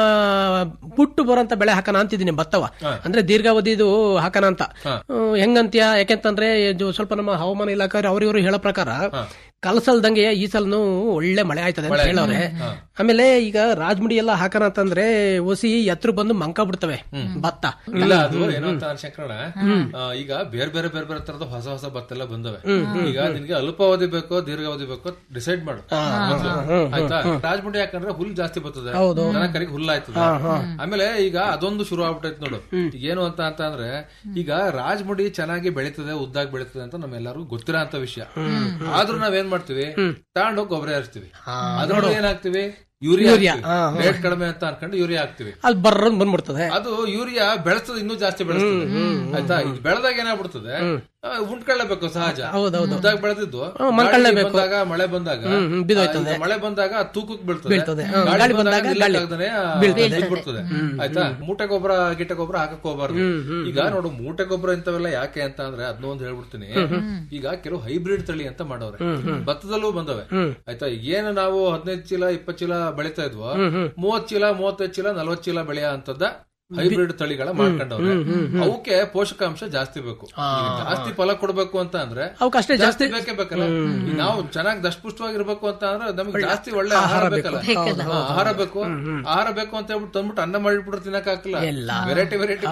ಬಿಟ್ಟು ಬರೋಂತ ಬೆಳೆ ಹಾಕೋಣ ಅಂತಿದ್ದೀನಿ ಭತ್ತವ ಅಂದ್ರೆ ದೀರ್ಘಾವಧಿದು ಹಾಕೋಣ ಅಂತ ಹ್ಮ್, ಹೆಂಗಂತ್ಯ ಯಾಕೆಂತಂದ್ರೆ ಇದು ಸ್ವಲ್ಪ ನಮ್ಮ ಹವಾಮಾನ ಇಲಾಖೆ ಅವ್ರಿವ್ರು ಹೇಳೋ ಪ್ರಕಾರ ಕಲಸಲ್ದಂಗೆ ಈ ಸಲನು ಒಳ್ಳೆ ಮಳೆ ಆಯ್ತದೆ ಅಂತ ಹೇಳವ್ರೆ ಆಮೇಲೆ ಈಗ ರಾಜಮುಡಿ ಎಲ್ಲ ಹಾಕೋಣ ಅಂತಂದ್ರೆ ಒಸಿ ಎತ್ತರ ಬಂದು ಮಂಕ ಬಿಡ್ತವೆ ಭತ್ತ ಇಲ್ಲ ಅದು ಏನೋ ಅಂತ ಶಂಕರಣ ಈಗ ಬೇರೆ ಬೇರೆ ಬೇರೆ ಬೇರೆ ತರದ ಹೊಸ ಹೊಸ ಭತ್ತ ಎಲ್ಲ ಬಂದವೆ ಈಗ ನಿನ್ಗೆ ಅಲ್ಪಾವಧಿ ಬೇಕೋ ದೀರ್ಘಾವಧಿ ಬೇಕೋ ಡಿಸೈಡ್ ಮಾಡು ಮೊದ್ಲು. ಆಯ್ತಾ ರಾಜಮುಂಡಿ ಯಾಕಂದ್ರೆ ಹುಲ್ ಜಾಸ್ತಿ ಬರ್ತದೆ ದನ ಕರಿಗೆ ಹುಲ್ ಆಯ್ತದೆ ಆಮೇಲೆ ಈಗ ಅದೊಂದು ಶುರು ಆಗ್ಬಿಟ್ಟೈತೆ ನೋಡು ಈಗ ಏನು ಅಂತ ಅಂತ ಅಂದ್ರೆ ಈಗ ರಾಜಮುಡಿ ಚೆನ್ನಾಗಿ ಬೆಳೀತದೆ ಉದ್ದಾಗಿ ಬೆಳೀತದೆ ಅಂತ ನಮ್ಮೆಲ್ಲರಿಗೂ ಗೊತ್ತಿರೋ ಅಂತ ವಿಷಯ ಆದ್ರೂ ನಾವೇನ್ ಮಾಡ್ತೀವಿ ತಗೊಂಡೋಗಿ ಗೊಬ್ಬರ ಹರಿಸ್ತೀವಿ ಅದ್ರೊಳಗೆ ಏನಾಗ್ತಿವಿ ಯೂರಿಯಾ ರೇಟ್ ಕಡಿಮೆ ಅಂತ ಅನ್ಕೊಂಡು ಯೂರಿಯಾ ಹಾಕ್ತಿವಿ ಅಲ್ಲಿ ಬರ್ರಂಗ್ ಬಂದ್ಬಿಡ್ತದೆ ಅದು ಯೂರಿಯಾ ಬೆಳೆಸ್ತದೆ ಇನ್ನೂ ಜಾಸ್ತಿ ಬೆಳೆಸ್ತದೆ ಆಯ್ತಾ ಇದು ಬೆಳೆದಾಗ ಏನಾಗ್ಬಿಡ್ತದೆ ಆ, ಉಂಟ್ಕೊಳ್ಳೇಬೇಕು ಸಹಜ ಉದ್ದಾಗಿ ಬೆಳೆದಿದ್ದು ಗಾಳಿ ಬಂದಾಗ ಮಳೆ ಬಂದಾಗ ಆ, ಈಗ ಮಳೆ ಬಂದಾಗ ಅದು ತೂಕಕ್ಕೆ ಬೀಳ್ತದೆ ಗಾಳಿ ಬಂದಾಗ ನಿಲ್ಲಕ್ಕಾಗ್ದೇನೆ, ಆ, ಬಿದ್ಬಿಡ್ತದೆ ಆಯ್ತಾ ಮೂಟೆ ಗೊಬ್ಬರ ಗಿಟ್ಟೆ ಗೊಬ್ಬರ ಹಾಕಕ್ ಹೋಗ್ಬಾರ್ದು ಈಗ ನೋಡು ಮೂಟೆ ಗೊಬ್ಬರ ಇಂಥವೆಲ್ಲ ಯಾಕೆ ಅಂತ ಅಂದ್ರೆ ಅದನ್ನೂ ಒಂದು ಹೇಳ್ಬಿಡ್ತೀನಿ ಈಗ ಕೆಲವು ಹೈಬ್ರಿಡ್ ತಳಿ ಅಂತ ಮಾಡವ್ರೆ ಭತ್ತದಲ್ಲೂ ಬಂದವೆ ಆಯ್ತಾ ಏನು ನಾವು ಹದಿನೈದು ಚೀಲ ಇಪ್ಪತ್ತು ಚೀಲ ಬೆಳಿತಾ ಇದ್ವೋ ಮೂವತ್ ಚೀಲ ಮೂವತ್ತೈದು ಚೀಲ ನಲ್ವತ್ ಚೀಲ ಬೆಳೆಯ ಅಂತದ ಹೈಬ್ರಿಡ್ ತಳಿಗಳ ಮಾಡ್ಕೊಂಡವ್ರೆ ಅವಕ್ಕೆ ಪೋಷಕಾಂಶ ಜಾಸ್ತಿ ಬೇಕು ಈಗ ಜಾಸ್ತಿ ಫಲ ಕೊಡ್ಬೇಕು ಅಂತ ಅಂದ್ರೆ ಅವಕ್ಕಷ್ಟೇ ಜಾಸ್ತಿ ಬೇಕೇ ಬೇಕಲ್ಲ ಈಗ ನಾವು ಚೆನ್ನಾಗಿ ದಷ್ಟಪುಷ್ಟವಾಗಿರ್ಬೇಕು ಅಂತ ಅಂದ್ರೆ ನಮ್ಗೆ ಜಾಸ್ತಿ ಒಳ್ಳೆ ಆಹಾರ ಬೇಕಲ್ಲ ಹಾ, ಆಹಾರ ಬೇಕು ಆಹಾರ ಬೇಕು ಅಂತ ಹೇಳ್ಬಿಟ್ಟು ತಂದ್ಬಿಟ್ಟು ಅನ್ನ ಮಾಡಿಬಿಟ್ರೆ ತಿನ್ನಕ್ ಹಾಕಲ್ಲ ವೆರೈಟಿ ವೆರೈಟಿ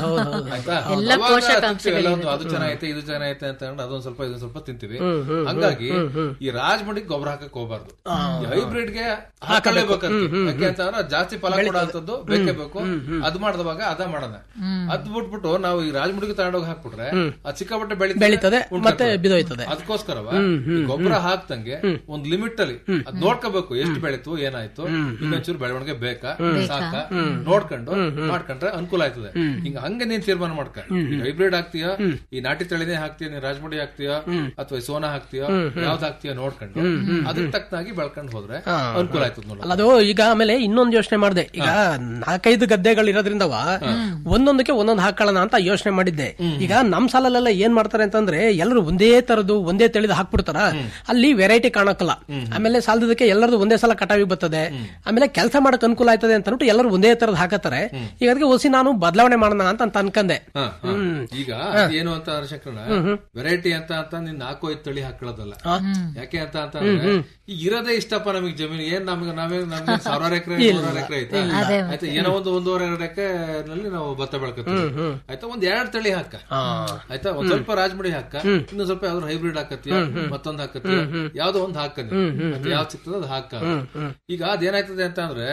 ಆಯ್ತಾ ಅವಾಗ ತಿಂತೀವಿ ಎಲ್ಲ ಒಂದು ಅದು ಚೆನ್ನಾಗೈತೆ ಇದು ಚೆನ್ನಾಗೈತೆ ಅಂತ ಅಂದ್ಬಿಟ್ಟು ಅದೊಂದ್ ಸ್ವಲ್ಪ ಇದೊಂದ್ ಸ್ವಲ್ಪ ತಿಂತೀವಿ ಹಂಗಾಗಿ ಈ ರಾಜಮಂಡಿಗೆ ಗೊಬ್ಬರ ಹಾಕಕ್ ಹೋಗ್ಬಾರ್ದು ಈ ಹೈಬ್ರಿಡ್ ಗೆ ಹಾಕಲೇಬೇಕಂತ ಯಾಕೆ ಅಂತ ಅಂದ್ರೆ ಜಾಸ್ತಿ ಫಲ ಕೊಡೋಂಥದ್ದು ಬೇಕೇ ಬೇಕು ಅದ್ ಮಾಡ್ದವಾಗ ಅದ ಮಾಡೋಣ ಅದ್ ಬಿಟ್ಬಿಟ್ಟು ನಾವು ಈ ರಾಜಮುಡಿಗೆ ತಗೊಂಡೋಗಿ ಹಾಕ್ಬಿಟ್ರೆ ಅದ್ ಸಿಕ್ಕಾಪಟ್ಟೆ ಬೆಳೀತದೆ, ಉಂಟು ಮತ್ತೆ ಹಾಕ್ತದೆ. ಬಿದೋಯ್ತದೆ. ಅದಕ್ಕೋಸ್ಕರವ ಈ ಗೊಬ್ಬರ ಹಾಕ್ದಂಗೆ ಒಂದ್ ಲಿಮಿಟ್ ಅಲ್ಲಿ ಅದ್ ನೋಡ್ಕೋಬೇಕು ಎಷ್ಟು ಬೆಳೀತು ಏನಾಯ್ತು ಇನ್ನೊಂಚೂರು ಬೆಳವಣಿಗೆ ಬೇಕಾ ಸಾಕ ನೋಡ್ಕೊಂಡು ಮಾಡ್ಕೊಂಡ್ರೆ ಅನುಕೂಲ ಆಯ್ತದೆ ಹಿಂಗ ಹಂಗೆ ನೀನ್ ತೀರ್ಮಾನ ಮಾಡ್ಕ ಹೈಬ್ರಿಡ್ ಹಾಕ್ತೀಯ ಈ ನಾಟಿ ತಳಿನೇ ಹಾಕ್ತೀಯ ನೀನ್ ರಾಜಮುಡಿ ಹಾಕ್ತೀಯ ಅಥವಾ ಸೋನಾ ಹಾಕ್ತೀಯ ಯಾವ್ದು ಹಾಕ್ತೀಯ ನೋಡ್ಕೊಂಡು ಅದಕ್ಕೆ ತಕ್ಕನಾಗಿ ಬೆಳ್ಕೊಂಡ್ ಹೋದ್ರೆ ಅನುಕೂಲ ಆಯ್ತದ ನೋಡ ಅಲ್ಲ ಅದು ಈಗ ಆಮೇಲೆ ಇನ್ನೊಂದು ಯೋಚನೆ ಮಾಡಿದೆ ಈಗ ನಾಲ್ಕೈದು ಗದ್ದೆಗಳು ಇರೋದ್ರಿಂದವ ಒಂದೊಂದಕ್ಕೆ ಒಂದೊಂದು ಹಾಕೊಳ್ಳೋಣ ಅಂತ ಯೋಚನೆ ಮಾಡಿದ್ದೆ ಈಗ ನಮ್ ಸಾಲಲ್ಲೆಲ್ಲ ಏನ್ ಮಾಡ್ತಾರೆ ಅಂತಂದ್ರೆ ಎಲ್ಲರೂ ಒಂದೇ ತರದ್ದು ಒಂದೇ ತಳಿದ ಹಾಕ್ಬಿಡ್ತಾರ ಅಲ್ಲಿ ವೆರೈಟಿ ಕಾಣಕ್ಕಲ್ಲ ಆಮೇಲೆ ಸಾಲದಕ್ಕೆ ಎಲ್ಲರದು ಒಂದೇ ಸಲ ಕಟಾವಿಗೆ ಬರ್ತದೆ ಆಮೇಲೆ ಕೆಲಸ ಮಾಡಕ್ ಅನುಕೂಲ ಆಯ್ತದೆ ಅಂತ ಅಂದ್ಬಿಟ್ಟು ಎಲ್ಲರೂ ಒಂದೇ ತರದ್ ಹಾಕತ್ತಾರೆ ಈಗ ಅದಕ್ಕೆ ಹೊಸಿ ನಾನು ಬದಲಾವಣೆ ಮಾಡೋಣ ಅಂತ ಅಂತ ಅನ್ಕಂದೆ ಹ, ಹ. ಈಗ ಏನು ಅಂತ ಅಂದ್ರೆ ಶಂಕರಣ್ಣ ವೆರೈಟಿ ಅಂತ ಅಂತ ನೀನ್ ನಾಲ್ಕು ಐದು ತಳಿ ಹಾಕೊಳ್ಳೋದಲ್ಲ ಯಾಕೆ ಅಂತ ಅಂತ ಅಂದ್ರೆ ಈಗ ಇರೋದೇ ಇಷ್ಟಪ್ಪ ನಮಗೆ ಜಮೀನು ಏನ್ ನಮ್ಗೆ ನಾವೇ ನಮ್ಗೆ ಸಾವಿರಾರು ಎಕರೆ ನೂರಾರು ಎಕರೆ ಐತಾ ಆಯ್ತಾ ಏನೋ ಒಂದು ಒಂದೂವರೆ ಎರಡು ಎಕರೆನಲ್ಲಿ ನಾವು ಭತ್ತ ಬೆಳ್ಕೊತೀವಿ ಆಯ್ತಾ ಒಂದ್ ಎರಡ್ ತಳಿ ಹಾಕ ಆಯ್ತಾ ಒಂದ್ ಸ್ವಲ್ಪ ರಾಜಮುಡಿ ಹಾಕ ಇನ್ನೊಂದ್ ಸ್ವಲ್ಪ ಯಾವ್ದಾದ್ರು ಹೈಬ್ರಿಡ್ ಹಾಕತ್ತೀಯ ಮತ್ತೊಂದ್ ಹಾಕತ್ತೀಯ ಯಾವ್ದೋ ಒಂದ್ ಹಾಕನಿ ಯಾವ್ದು ಸಿಗ್ತದೆ ಅದು ಹಾಕ ಈಗ ಅದೇನಾಯ್ತದೆ ಅಂತ ಅಂದ್ರೆ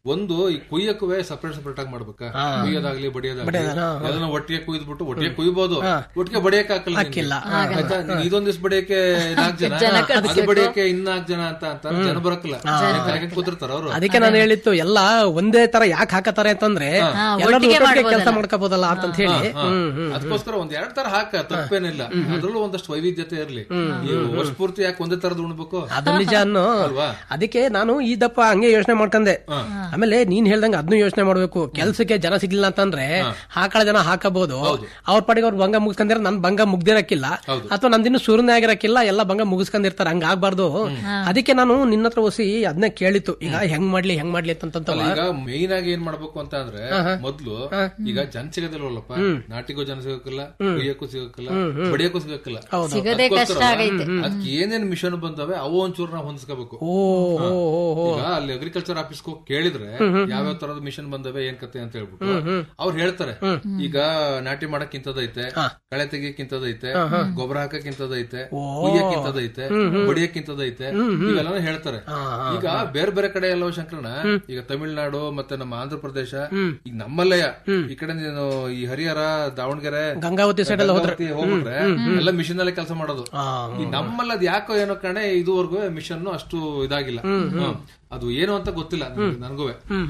ಒಂದು ಈ ಕುಯ್ಯಕ್ಕುವೆ ಸಪರೇಟ್ ಸಪರೇಟ್ ಆಗಿ ಮಾಡ್ಬೇಕಾ ಕುಯ್ಯೋದಾಗ್ಲಿ ಬಡಿಯೋದಾಗ್ಲಿ ಬಡಿಯೋದಾ? ಹಾ. ಅದನ್ನ ಒಟ್ಟಿಗೆ ಕುಯ್ದ್ಬಿಟ್ಟು ಒಟ್ಟಿಗೆ ಕುಯ್ಬೋದು ಒಟ್ಟಿಗೆ ಬಡಿಯಕ್ ಹಾಕಲ್ಲ ನಿನ್ಗೆ. ಆಯ್ತಾ? ನೀನ್ ಇದೊಂದ್ ದಿವ್ಸ ಬಡಿಯಕ್ಕೆ ನಾಲ್ಕು ಜನ ಅದು ಬಡಿಯಕ್ಕೆ ಇನ್ನಾಲ್ಕು ಜನ ಅಂತ ಅಂತ ಜನ ಬರಕ್ಕಿಲ್ಲ ಕೂತಿರ್ತಾರ ಅವರು ಅದಕ್ಕೆ ನಾನು ಹೇಳಿತ್ತು ಎಲ್ಲ ಒಂದೇ ತರ ಯಾಕೆ ಹಾಕತಾರೆ ಅಂತಂದ್ರೆ ಎಲ್ಲರೂ ಕೆಲಸ ಮಾಡ್ಕೋಬಹುದಲ್ಲ ಅಂತ ಹೇಳಿ ಹ್ಮ್ ಹ್ಮ್ ಅದಕ್ಕೋಸ್ಕರ ಒಂದ್ ಎರಡ್ ತರ ಹಾಕ ತಪ್ಪೇನಿಲ್ಲ ಅದ್ರಲ್ಲೂ ಒಂದಷ್ಟು ವೈವಿಧ್ಯತೆ ಇರ್ಲಿ ಈ ವರ್ಷ ಪೂರ್ತಿ ಯಾಕೆ ಒಂದೇ ತರದ್ ಉಣ್ಬೇಕು ಅದು ನಿಜ ಅನ್ನೋ ಅಲ್ವಾ ಅದಕ್ಕೆ ನಾನು ಈ ದಪ್ಪ ಹಂಗೆ ಯೋಚನೆ ಮಾಡ್ಕೊಂಡೆ ಆಮೇಲೆ ನೀನ್ ಹೇಳ್ದಂಗ ಅದನ್ನು ಯೋಚನೆ ಮಾಡ್ಬೇಕು ಕೆಲ್ಸಕ್ಕೆ ಜನ ಸಿಗ್ಲಿಲ್ಲ ಅಂತಂದ್ರೆ ಹಾಕಳ ಜನ ಹಾಕಬಹುದು ಅವ್ರ ಪಾಡಿಗೆ ಅವ್ರು ಭಂಗ ಮುಗಿಸ್ಕೊಂಡಿರ ನನ್ ಭಂಗ ಮುಗ್ದಿರಕ್ಕಿಲ್ಲ ಅಥವಾ ನಂದಿನ್ನು ಸುರುನೆ ಆಗಿರಕ್ಕಿಲ್ಲ ಎಲ್ಲ ಭಂಗ ಮುಗಿಸ್ಕೊಂಡಿರ್ತಾರೆ ಹಂಗ ಆಗ್ಬಾರ್ದು ಅದಕ್ಕೆ ನಾನು ನಿನ್ನ ಹತ್ರ ಓಸಿ ಅದನ್ನೇ ಕೇಳಿತ್ತು ಈಗ ಹೆಂಗ್ ಮಾಡ್ಲಿ ಹೆಂಗ್ ಮಾಡ್ಲಿ ಅಂತಂತವ ಈಗ ಮೇನ್ ಆಗಿ ಏನ್ ಮಾಡ್ಬೇಕು ಅಂತ ಅಂದ್ರೆ ಮೊದ್ಲು ಈಗ ಜನ ಸಿಗೋದಿಲ್ವಲ್ಲಪ್ಪ ನಾಟಿಗೂ ಜನ ಸಿಗಕ್ಕಿಲ್ಲ ಕುಯ್ಯಕ್ಕೂ ಸಿಗಕ್ಕಿಲ್ಲ ಬಡಿಯಕ್ಕೂ ಸಿಗಕ್ಕಿಲ್ಲ ಸಿಗದೆ ಕಷ್ಟ ಆಗೈತೆ ಅದಕ್ಕೆ ಏನೇನ್ ಮಿಷನ್ ಬಂದವೆ ಅವು ಒಂಚೂರು ನಾವು ಹೊಂದಿಸ್ಕೋಬೇಕು ಓ ಓ, ಓ, ಓ. ಈಗ ಅಲ್ಲಿ ಅಗ್ರಿಕಲ್ಚರ್ ಆಫೀಸ್ ಹೋಗಿ ಕೇಳಿದ್ರೆ ಯಾವ್ಯಾವ ತರದ ಮಿಷನ್ ಬಂದವೆ ಏನ್ ಕತೆ ಅಂತ ಹೇಳ್ಬಿಟ್ಟು ಅವ್ರು ಹೇಳ್ತಾರೆ ಈಗ ನಾಟಿ ಮಾಡಕ್ ಇಂಥದೈತೆ ಕಳೆ ತೆಗಿಯಕ್ ಇಂಥದೈತೆ ಗೊಬ್ಬರ ಹಾಕಕ್ ಇಂಥದೈತೆ ಕುಯ್ಯಕ್ ಇಂಥದೈತೆ ಬಡಿಯಕ್ ಇಂಥದೈತೆ ಇವೆಲ್ಲ ಹೇಳ್ತಾರೆ ಈಗ ಬೇರೆ ಬೇರೆ ಕಡೆ ಎಲ್ಲ ಶಂಕರಣ ಈಗ ತಮಿಳ್ನಾಡು ಮತ್ತೆ ನಮ್ಮ ಆಂಧ್ರ ಪ್ರದೇಶ ಈಗ ನಮ್ಮಲ್ಲೇ ಈ ಕಡೆ ನೀನು ಈ ಹರಿಹರ ದಾವಣಗೆರೆ ಗಂಗಾವತಿ ಸೈಡ್ ಎಲ್ಲ ಹೋದ್ರೆ ಗಂಗಾವತಿ ಹೋಗ್ಬಿಟ್ರೆ ಎಲ್ಲ ಮಿಷನ್ ಅಲ್ಲೇ ಕೆಲಸ ಮಾಡೋದು ಈ ನಮ್ಮಲ್ಲಿ ಅದ್ ಯಾಕೋ ಏನೋ ಕಣೆ ಇದುವರೆಗೂ ಮಿಷನ್ ಅಷ್ಟು ಇದಾಗಿಲ್ಲ ಹ್ಮ್. ಅದು ಏನು ಅಂತ ಗೊತ್ತಿಲ್ಲ ನನಗೂ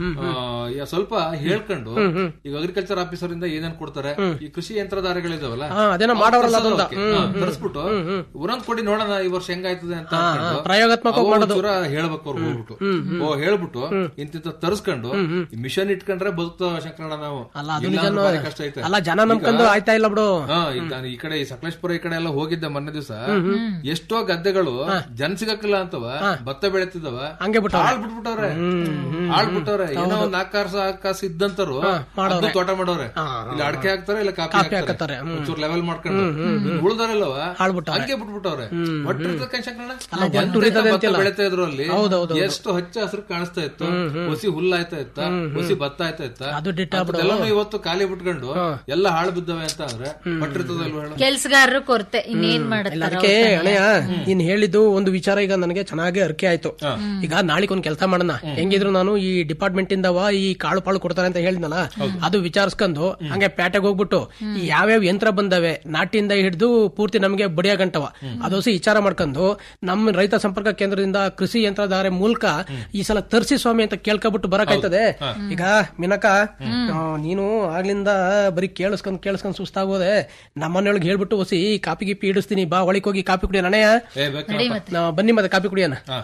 ಸ್ವಲ್ಪ ಹೇಳ್ಕೊಂಡು ಈಗ ಅಗ್ರಿಕಲ್ಚರ್ ಆಫೀಸರ್ ಇಂದ ಏನೇನ್ ಕೊಡ್ತಾರೆ ಈ ಕೃಷಿ ಯಂತ್ರಧಾರೆಗಳಿದಾವಲ್ಲ ಹಾ, ಅದೇನೋ ಮಾಡೋರಲ್ಲ ಅದೊಂದು. ತರಿಸ್ಬಿಟ್ಟು ಒಂದೊಂದ್ ಕೊಡಿ ನೋಡೋಣ ಈ ವರ್ಷ ಹೆಂಗಾಯ್ತದೆ ಅಂತ ಅನ್ಕೊಂಡು ಪ್ರಯೋಗಾತ್ಮಕವಾಗಿ ಅವು ಒಂಚೂರ ಹೇಳ್ಬೇಕು ಅವ್ರು ಹೋಗ್ಬಿಟ್ಟು ಓ ಹೇಳ್ಬಿಟ್ಟು ಇಂತಿಂತ ತರಿಸ್ಕೊಂಡು ಮಿಷನ್ ಇಟ್ಕೊಂಡ್ರೆ ಬದುಕ್ತಾವ ಶಂಕರಣ್ಣ ನಾವು ಅಲ್ಲ ಅದು ಇಲ್ಲ ನಿಜ ಅಂದ್ರೆ ಭಾರಿ ಕಷ್ಟ ಐತೆ ಅಲ್ಲ ಜನ ನಂಬ್ಕೊಂಡು ಆಯ್ತಾ ಇಲ್ಲ ಬಿಡು ಹಾ ಈಗ ನಾನು ಈ ಕಡೆ ಈ ಸಕಲೇಶ್ಪುರ ಈ ಕಡೆ ಎಲ್ಲ ಹೋಗಿದ್ದೆ ಮೊನ್ನೆ ದಿವಸ ಎಷ್ಟೋ ಗದ್ದೆಗಳು ಜನ ಸಿಗಕ್ಕಿಲ್ಲ ಅಂತವ ಭತ್ತ ಬೆಳೆತಿದವ ಹಂಗೆ ಬಿಟ್ಟವ್ರೆ. ಹಾಳ್ ಬಿಟ್ಬಿಟ್ಟವ್ರೆ ಹಾಳ್ ಬಿಟ್ಟವ್ರೆ ಏನೋ ಒಂದ್ ನಾಲ್ಕು ಕಾಸು ಆರು ಕಾಸು ಇದ್ದಂತರು ಅದು ತೋಟ ಮಾಡವ್ರೆ ಇಲ್ಲ ಅಡಕೆ ಹಾಕ್ತಾರೆ ಇಲ್ಲ ಕಾಫಿ ಹಾಕ್ತಾರೆ ಹಾಕ್ತಾರೆ. ಹ್ಮ್. ಒಂಚೂರು ಲೆವೆಲ್ ಮಾಡ್ಕೊಂಡು ಉಳ್ದಾರಲ್ಲವ ಹಾಳ್ಬಿಟ್ಟವ್ರೆ. ಹಂಗೆ ಬಿಟ್ಬಿಟ್ಟವ್ರೆ ಒಟ್ಟಿರ್ತಕ್ಕ ಶಂಕರಣ್ಣ ಒಟ್ಟು ಎಂತೆಂತ ಉಳಿತದೆ ಭತ್ತ ಅಂತಿಲ್ಲ. ಬೆಳಿತಾ ಇದ್ರು ಅಲ್ಲಿ ಹೌದೌದು. ಎಷ್ಟು ಹಚ್ಚ ಹಸಿರು ಕಾಣಿಸ್ತಾ ಇತ್ತು ಹೊಸಿ ಹುಲ್ಲು ಆಯ್ತಾ ಇತ್ತ ಹೊಸಿ ಭತ್ತ ಆಯ್ತಾ ಇತ್ತ ಅದು ದಿಟ್ಟ ಬಿಡು. ಅದೆಲ್ಲನೂ ಇವತ್ತು ಖಾಲಿ ಬಿಟ್ಕೊಂಡು ಎಲ್ಲ ಹಾಳು ಬಿದ್ದವೆ ಅಂತ ಅಂದ್ರೆ ಹೊಟ್ಟಿರ್ತದಲ್ವ ಹೇಳು ಕೆಲ್ಸಗಾರರು ಕೊರತೆ ಇನ್ನೇನ್ ಇಲ್ಲ ಮಾಡುತ್ತಾರ ಅದಕ್ಕೆ ಅಣ್ಣಯ್ಯ ನೀನ್ ಹೇಳಿದ್ದು ಒಂದು ವಿಚಾರ ಈಗ ನನಗೆ ಚೆನ್ನಾಗಿ ಅರಿಕೆ ಆಯ್ತು ಈಗ ನಾಳಿಗೆ ಒಂದ್ ಕೆಲಸ ಮಾಡೋಣ ಹೆಂಗಿದ್ರು ನಾನು ಈ ಡಿಪಾರ್ಟ್ಮೆಂಟ್ ಇಂದವ ಈ ಕಾಳು ಪಾಳು ಕೊಡ್ತಾರೆ ಅಂತ ಹೇಳಿದ್ನಲ್ಲ ಅದು ವಿಚಾರಿಸ್ಕೊಂಡು ಹಂಗೆ ಪ್ಯಾಟೆಗೆ ಹೋಗ್ಬಿಟ್ಟು ಈ ಯಾವ್ಯಾವ ಯಂತ್ರ ಬಂದವೆ ನಾಟಿಯಿಂದ ಹಿಡಿದು ಪೂರ್ತಿ ನಮಗೆ ಬಡಿಯ ಗಂಟವ ಅದೋಸಿ ವಿಚಾರ ಮಾಡ್ಕೊಂಡು ನಮ್ಮ ರೈತ ಸಂಪರ್ಕ ಕೇಂದ್ರದಿಂದ ಕೃಷಿ ಯಂತ್ರಧಾರೆ ಮೂಲಕ ಈ ಸಲ ತರ್ಸಿ ಸ್ವಾಮಿ ಅಂತ ಕೇಳ್ಕೊಬಿಟ್ಟು ಬರಕಾಯ್ತದೆ ಈಗ ಮಿನಕ ಆ, ನೀನು ಆಗ್ಲಿಂದ ಬರೀ ಕೇಳಿಸ್ಕೊಂಡ್ ಕೇಳಿಸ್ಕೊಂಡ್ ಸುಸ್ತಾಗೋದೆ ನಮ್ಮನೆಯೊಳಗೆ ಹೇಳ್ಬಿಟ್ಟು ಹೊಸಿ ಕಾಪಿ ಗಿಪಿ ಇಡಿಸ್ತೀನಿ ಬಾ ಒಳಗೆ ಹೋಗಿ ಕಾಪಿ ಕುಡಿಯೋಣ ಅಣ್ಣಯ್ಯ ಏ ಬೇಕು ನಡಿ ಮತ್ತೆ ನಾ ಬನ್ನಿ ಮತ್ತೆ ಕಾಪಿ ಕುಡಿಯೋಣ ಹಾ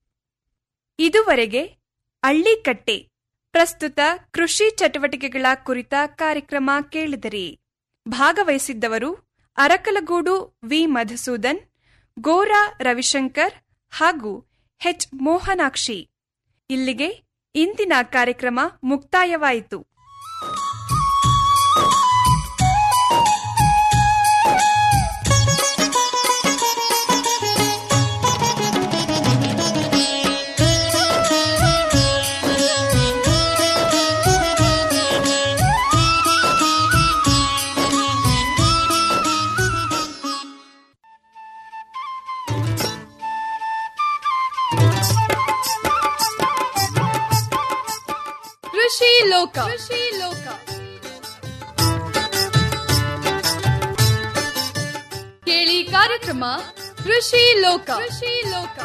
ಇದುವರೆಗೆ ಹಳ್ಳಿಕಟ್ಟೆ ಪ್ರಸ್ತುತ ಕೃಷಿ ಚಟುವಟಿಕೆಗಳ ಕುರಿತ ಕಾರ್ಯಕ್ರಮ ಕೇಳಿದಿರಿ ಭಾಗವಹಿಸಿದ್ದವರು ಅರಕಲಗೂಡು ವಿ ಮಧುಸೂದನ್ ಗೋರಾ ರವಿಶಂಕರ್ ಹಾಗೂ ಎಚ್ ಮೋಹನಾಕ್ಷಿ ಇಲ್ಲಿಗೆ ಇಂದಿನ ಕಾರ್ಯಕ್ರಮ ಮುಕ್ತಾಯವಾಯಿತು ಕೃಷಿ ಲೋಕ ಕೃಷಿ ಲೋಕ ಕೇಳಿ ಕಾರ್ಯಕ್ರಮ ಕೃಷಿ ಲೋಕ ಕೃಷಿ ಲೋಕ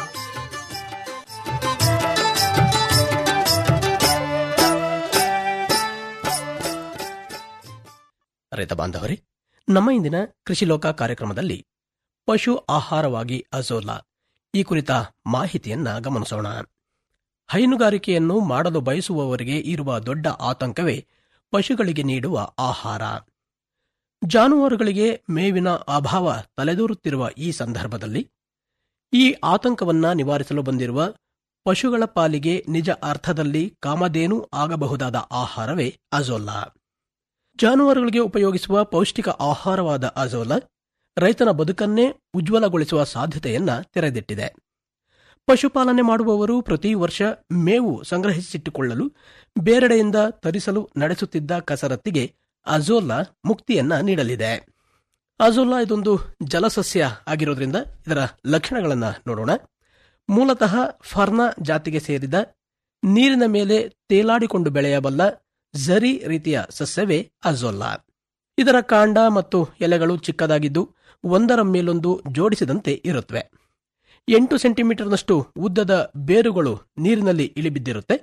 ರೈತ ಬಾಂಧವರೇ ನಮ್ಮ ಇಂದಿನ ಕೃಷಿ ಲೋಕ ಕಾರ್ಯಕ್ರಮದಲ್ಲಿ ಪಶು ಆಹಾರವಾಗಿ ಅಜೋಲಾ ಈ ಕುರಿತ ಮಾಹಿತಿಯನ್ನ ಗಮನಿಸೋಣ ಹೈನುಗಾರಿಕೆಯನ್ನು ಮಾಡಲು ಬಯಸುವವರಿಗೆ ಇರುವ ದೊಡ್ಡ ಆತಂಕವೇ ಪಶುಗಳಿಗೆ ನೀಡುವ ಆಹಾರ ಜಾನುವಾರುಗಳಿಗೆ ಮೇವಿನ ಅಭಾವ ತಲೆದೂರುತ್ತಿರುವ ಈ ಸಂದರ್ಭದಲ್ಲಿ ಈ ಆತಂಕವನ್ನ ನಿವಾರಿಸಲು ಬಂದಿರುವ ಪಶುಗಳ ಪಾಲಿಗೆ ನಿಜ ಅರ್ಥದಲ್ಲಿ ಕಾಮಧೇನು ಆಗಬಹುದಾದ ಆಹಾರವೇ ಅಜೋಲಾ ಜಾನುವಾರುಗಳಿಗೆ ಉಪಯೋಗಿಸುವ ಪೌಷ್ಟಿಕ ಆಹಾರವಾದ ಅಜೋಲಾ ರೈತನ ಬದುಕನ್ನೇ ಉಜ್ವಲಗೊಳಿಸುವ ಸಾಧ್ಯತೆಯನ್ನ ತೆರೆದಿಟ್ಟಿದೆ ಪಶುಪಾಲನೆ ಮಾಡುವವರು ಪ್ರತಿ ವರ್ಷ ಮೇವು ಸಂಗ್ರಹಿಸಿಟ್ಟುಕೊಳ್ಳಲು ಬೇರೆಡೆಯಿಂದ ತರಿಸಲು ನಡೆಸುತ್ತಿದ್ದ ಕಸರತ್ತಿಗೆ ಅಜೋಲಾ ಮುಕ್ತಿಯನ್ನ ನೀಡಲಿದೆ ಅಜೋಲಾ ಇದೊಂದು ಜಲಸಸ್ಯ ಆಗಿರೋದ್ರಿಂದ ಇದರ ಲಕ್ಷಣಗಳನ್ನ ನೋಡೋಣ ಮೂಲತಃ ಫರ್ನಾ ಜಾತಿಗೆ ಸೇರಿದ ನೀರಿನ ಮೇಲೆ ತೇಲಾಡಿಕೊಂಡು ಬೆಳೆಯಬಲ್ಲ ಝರಿ ರೀತಿಯ ಸಸ್ಯವೇ ಅಜೋಲ್ಲಾ ಇದರ ಕಾಂಡ ಮತ್ತು ಎಲೆಗಳು ಚಿಕ್ಕದಾಗಿದ್ದು ಒಂದರ ಮೇಲೊಂದು ಜೋಡಿಸಿದಂತೆ ಇರುತ್ತವೆ ಎಂಟು ಸೆಂಟಿಮೀಟರ್ನಷ್ಟು ಉದ್ದದ ಬೇರುಗಳು ನೀರಿನಲ್ಲಿ ಇಳಿಬಿದ್ದಿರುತ್ತೆ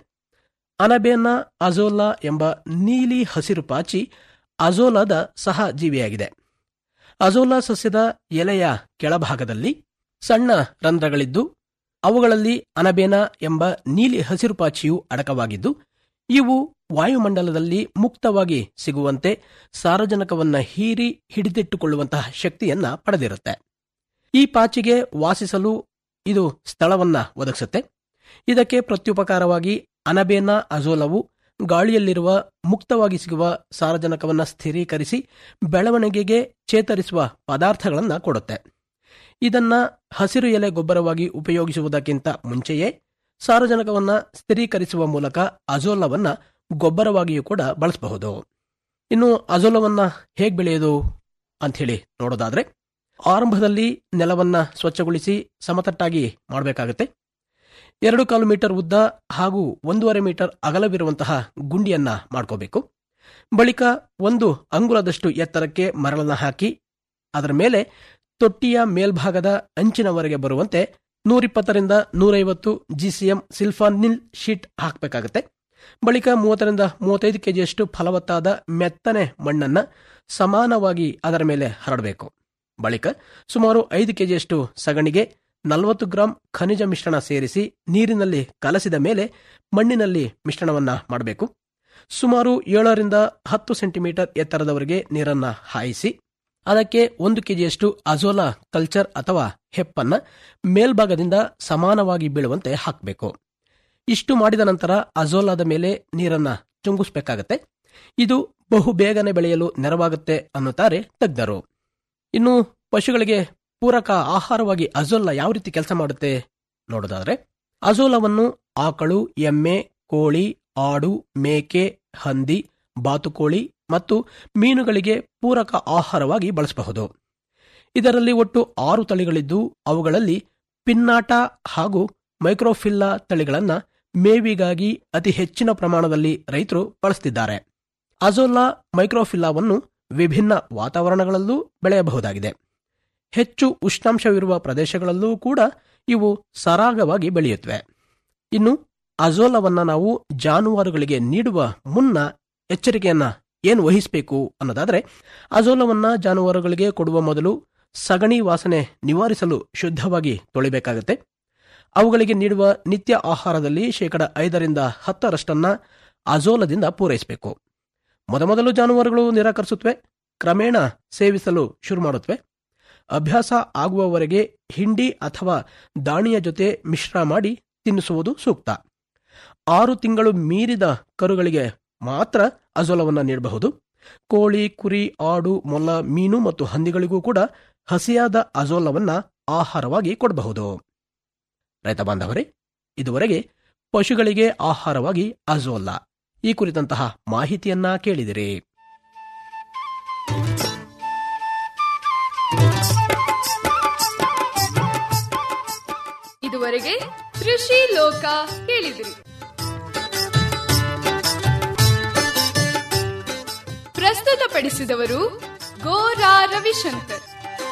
ಅನಬೇನಾ ಅಜೋಲಾ ಎಂಬ ನೀಲಿ ಹಸಿರು ಪಾಚಿ ಅಜೋಲಾದ ಸಹ ಜೀವಿಯಾಗಿದೆ ಅಜೋಲಾ ಸಸ್ಯದ ಎಲೆಯ ಕೆಳಭಾಗದಲ್ಲಿ ಸಣ್ಣ ರಂಧ್ರಗಳಿದ್ದು ಅವುಗಳಲ್ಲಿ ಅನಬೇನಾ ಎಂಬ ನೀಲಿ ಹಸಿರು ಪಾಚಿಯು ಅಡಕವಾಗಿದ್ದು ಇವು ವಾಯುಮಂಡಲದಲ್ಲಿ ಮುಕ್ತವಾಗಿ ಸಿಗುವಂತೆ ಸಾರಜನಕವನ್ನ ಹೀರಿ ಹಿಡಿದಿಟ್ಟುಕೊಳ್ಳುವಂತಹ ಶಕ್ತಿಯನ್ನ ಪಡೆದಿರುತ್ತೆ ಈ ಪಾಚಿಗೆ ವಾಸಿಸಲು ಇದು ಸ್ಥಳವನ್ನ ಒದಗಿಸುತ್ತೆ ಇದಕ್ಕೆ ಪ್ರತ್ಯುಪಕಾರವಾಗಿ ಅನಬೇನಾ ಅಜೋಲವು ಗಾಳಿಯಲ್ಲಿರುವ ಮುಕ್ತವಾಗಿ ಸಿಗುವ ಸಾರಜನಕವನ್ನ ಸ್ಥಿರೀಕರಿಸಿ ಬೆಳವಣಿಗೆಗೆ ಚೇತರಿಸುವ ಪದಾರ್ಥಗಳನ್ನು ಕೊಡುತ್ತೆ ಇದನ್ನ ಹಸಿರು ಎಲೆ ಗೊಬ್ಬರವಾಗಿ ಉಪಯೋಗಿಸುವುದಕ್ಕಿಂತ ಮುಂಚೆಯೇ ಸಾರಜನಕವನ್ನ ಸ್ಥಿರೀಕರಿಸುವ ಮೂಲಕ ಅಜೋಲವನ್ನ ಗೊಬ್ಬರವಾಗಿಯೂ ಕೂಡ ಬಳಸಬಹುದು ಇನ್ನು ಅಜೋಲವನ್ನ ಹೇಗೆ ಬೆಳೆಯೋದು ಅಂಥೇಳಿ ನೋಡೋದಾದ್ರೆ ಆರಂಭದಲ್ಲಿ ನೆಲವನ್ನ ಸ್ವಚ್ಛಗೊಳಿಸಿ ಸಮತಟ್ಟಾಗಿ ಮಾಡಬೇಕಾಗುತ್ತೆ ಎರಡು ಕಾಲು ಮೀಟರ್ ಉದ್ದ ಹಾಗೂ ಒಂದೂವರೆ ಮೀಟರ್ ಅಗಲವಿರುವಂತಹ ಗುಂಡಿಯನ್ನ ಮಾಡ್ಕೋಬೇಕು ಬಳಿಕ ಒಂದು ಅಂಗುಲದಷ್ಟು ಎತ್ತರಕ್ಕೆ ಮರಳನ್ನ ಹಾಕಿ ಅದರ ಮೇಲೆ ತೊಟ್ಟಿಯ ಮೇಲ್ಭಾಗದ ಅಂಚಿನವರೆಗೆ ಬರುವಂತೆ ನೂರಿಪ್ಪತ್ತರಿಂದ ನೂರೈವತ್ತು ಜಿಸಿಎಂ ಸಿಲ್ಫಾನಿಲ್ ಶೀಟ್ ಹಾಕಬೇಕಾಗುತ್ತೆ ಬಳಿಕ ಮೂವತ್ತರಿಂದ ಮೂವತ್ತೈದು ಕೆಜಿಯಷ್ಟು ಫಲವತ್ತಾದ ಮೆತ್ತನೆ ಮಣ್ಣನ್ನ ಸಮಾನವಾಗಿ ಅದರ ಮೇಲೆ ಹರಡಬೇಕು ಬಳಿಕ ಸುಮಾರು ಐದು ಕೆಜಿಯಷ್ಟು ಸಗಣಿಗೆ ನಲವತ್ತು ಗ್ರಾಂ ಖನಿಜ ಮಿಶ್ರಣ ಸೇರಿಸಿ ನೀರಿನಲ್ಲಿ ಕಲಸಿದ ಮೇಲೆ ಮಣ್ಣಿನಲ್ಲಿ ಮಿಶ್ರಣವನ್ನ ಮಾಡಬೇಕು ಸುಮಾರು ಏಳರಿಂದ ಹತ್ತು ಸೆಂಟಿಮೀಟರ್ ಎತ್ತರದವರೆಗೆ ನೀರನ್ನ ಹಾಯಿಸಿ ಅದಕ್ಕೆ ಒಂದು ಕೆಜಿಯಷ್ಟು ಅಜೋಲಾ ಕಲ್ಚರ್ ಅಥವಾ ಹೆಪ್ಪನ್ನ ಮೇಲ್ಭಾಗದಿಂದ ಸಮಾನವಾಗಿ ಬೀಳುವಂತೆ ಹಾಕಬೇಕು ಇಷ್ಟು ಮಾಡಿದ ನಂತರ ಅಜೋಲಾದ ಮೇಲೆ ನೀರನ್ನ ಚುಂಗಿಸಬೇಕಾಗತ್ತೆ ಇದು ಬಹು ಬೇಗನೆ ಬೆಳೆಯಲು ನೆರವಾಗುತ್ತೆ ಅನ್ನುತ್ತಾರೆ ತಜ್ಞರು ಇನ್ನು ಪಶುಗಳಿಗೆ ಪೂರಕ ಆಹಾರವಾಗಿ ಅಜೋಲಾ ಯಾವ ರೀತಿ ಕೆಲಸ ಮಾಡುತ್ತೆ ನೋಡೋದಾದ್ರೆ ಅಜೋಲವನ್ನು ಆಕಳು ಎಮ್ಮೆ ಕೋಳಿ ಆಡು ಮೇಕೆ ಹಂದಿ ಬಾತುಕೋಳಿ ಮತ್ತು ಮೀನುಗಳಿಗೆ ಪೂರಕ ಆಹಾರವಾಗಿ ಬಳಸಬಹುದು ಇದರಲ್ಲಿ ಒಟ್ಟು ಆರು ತಳಿಗಳಿದ್ದು ಅವುಗಳಲ್ಲಿ ಪಿನ್ನಾಟ ಹಾಗೂ ಮೈಕ್ರೋಫಿಲ್ಲಾ ತಳಿಗಳನ್ನ ಮೇವಿಗಾಗಿ ಅತಿ ಹೆಚ್ಚಿನ ಪ್ರಮಾಣದಲ್ಲಿ ರೈತರು ಬಳಸುತ್ತಿದ್ದಾರೆ ಅಜೋಲಾ ಮೈಕ್ರೋಫಿಲ್ಲಾವನ್ನು ವಿಭಿನ್ನ ವಾತಾವರಣಗಳಲ್ಲೂ ಬೆಳೆಯಬಹುದಾಗಿದೆ ಹೆಚ್ಚು ಉಷ್ಣಾಂಶವಿರುವ ಪ್ರದೇಶಗಳಲ್ಲೂ ಕೂಡ ಇವು ಸರಾಗವಾಗಿ ಬೆಳೆಯುತ್ತವೆ ಇನ್ನು ಅಜೋಲವನ್ನ ನಾವು ಜಾನುವಾರುಗಳಿಗೆ ನೀಡುವ ಮುನ್ನ ಎಚ್ಚರಿಕೆಯನ್ನ ಏನು ವಹಿಸಬೇಕು ಅನ್ನೋದಾದ್ರೆ ಅಜೋಲವನ್ನ ಜಾನುವಾರುಗಳಿಗೆ ಕೊಡುವ ಮೊದಲು ಸಗಣಿ ವಾಸನೆ ನಿವಾರಿಸಲು ಶುದ್ಧವಾಗಿ ತೊಳಿಬೇಕಾಗುತ್ತೆ ಅವುಗಳಿಗೆ ನೀಡುವ ನಿತ್ಯ ಆಹಾರದಲ್ಲಿ ಶೇಕಡ ಐದರಿಂದ ಹತ್ತರಷ್ಟನ್ನ ಅಜೋಲದಿಂದ ಪೂರೈಸಬೇಕು ಮೊದಮೊದಲು ಜಾನುವಾರುಗಳು ನಿರಾಕರಿಸುತ್ತವೆ ಕ್ರಮೇಣ ಸೇವಿಸಲು ಶುರು ಮಾಡುತ್ತವೆ ಅಭ್ಯಾಸ ಆಗುವವರೆಗೆ ಹಿಂಡಿ ಅಥವಾ ದಾಣಿಯ ಜೊತೆ ಮಿಶ್ರ ಮಾಡಿ ತಿನ್ನಿಸುವುದು ಸೂಕ್ತ ಆರು ತಿಂಗಳು ಮೀರಿದ ಕರುಗಳಿಗೆ ಮಾತ್ರ ಅಜೋಲವನ್ನು ನೀಡಬಹುದು ಕೋಳಿ ಕುರಿ ಆಡು ಮೊಲ ಮೀನು ಮತ್ತು ಹಂದಿಗಳಿಗೂ ಕೂಡ ಹಸಿಯಾದ ಅಜೋಲವನ್ನ ಆಹಾರವಾಗಿ ಕೊಡಬಹುದು ರೈತ ಬಾಂಧವರೇ ಇದುವರೆಗೆ ಪಶುಗಳಿಗೆ ಆಹಾರವಾಗಿ ಅಜೋಲ್ಲ ಈ ಕುರಿತಂತಹ ಮಾಹಿತಿಯನ್ನ ಕೇಳಿದಿರಿ ಇದುವರೆಗೆ ಕೃಷಿ ಲೋಕ ಕೇಳಿದಿರಿ ಪ್ರಸ್ತುತಪಡಿಸಿದವರು ಗೋರಾ ರವಿಶಂಕರ್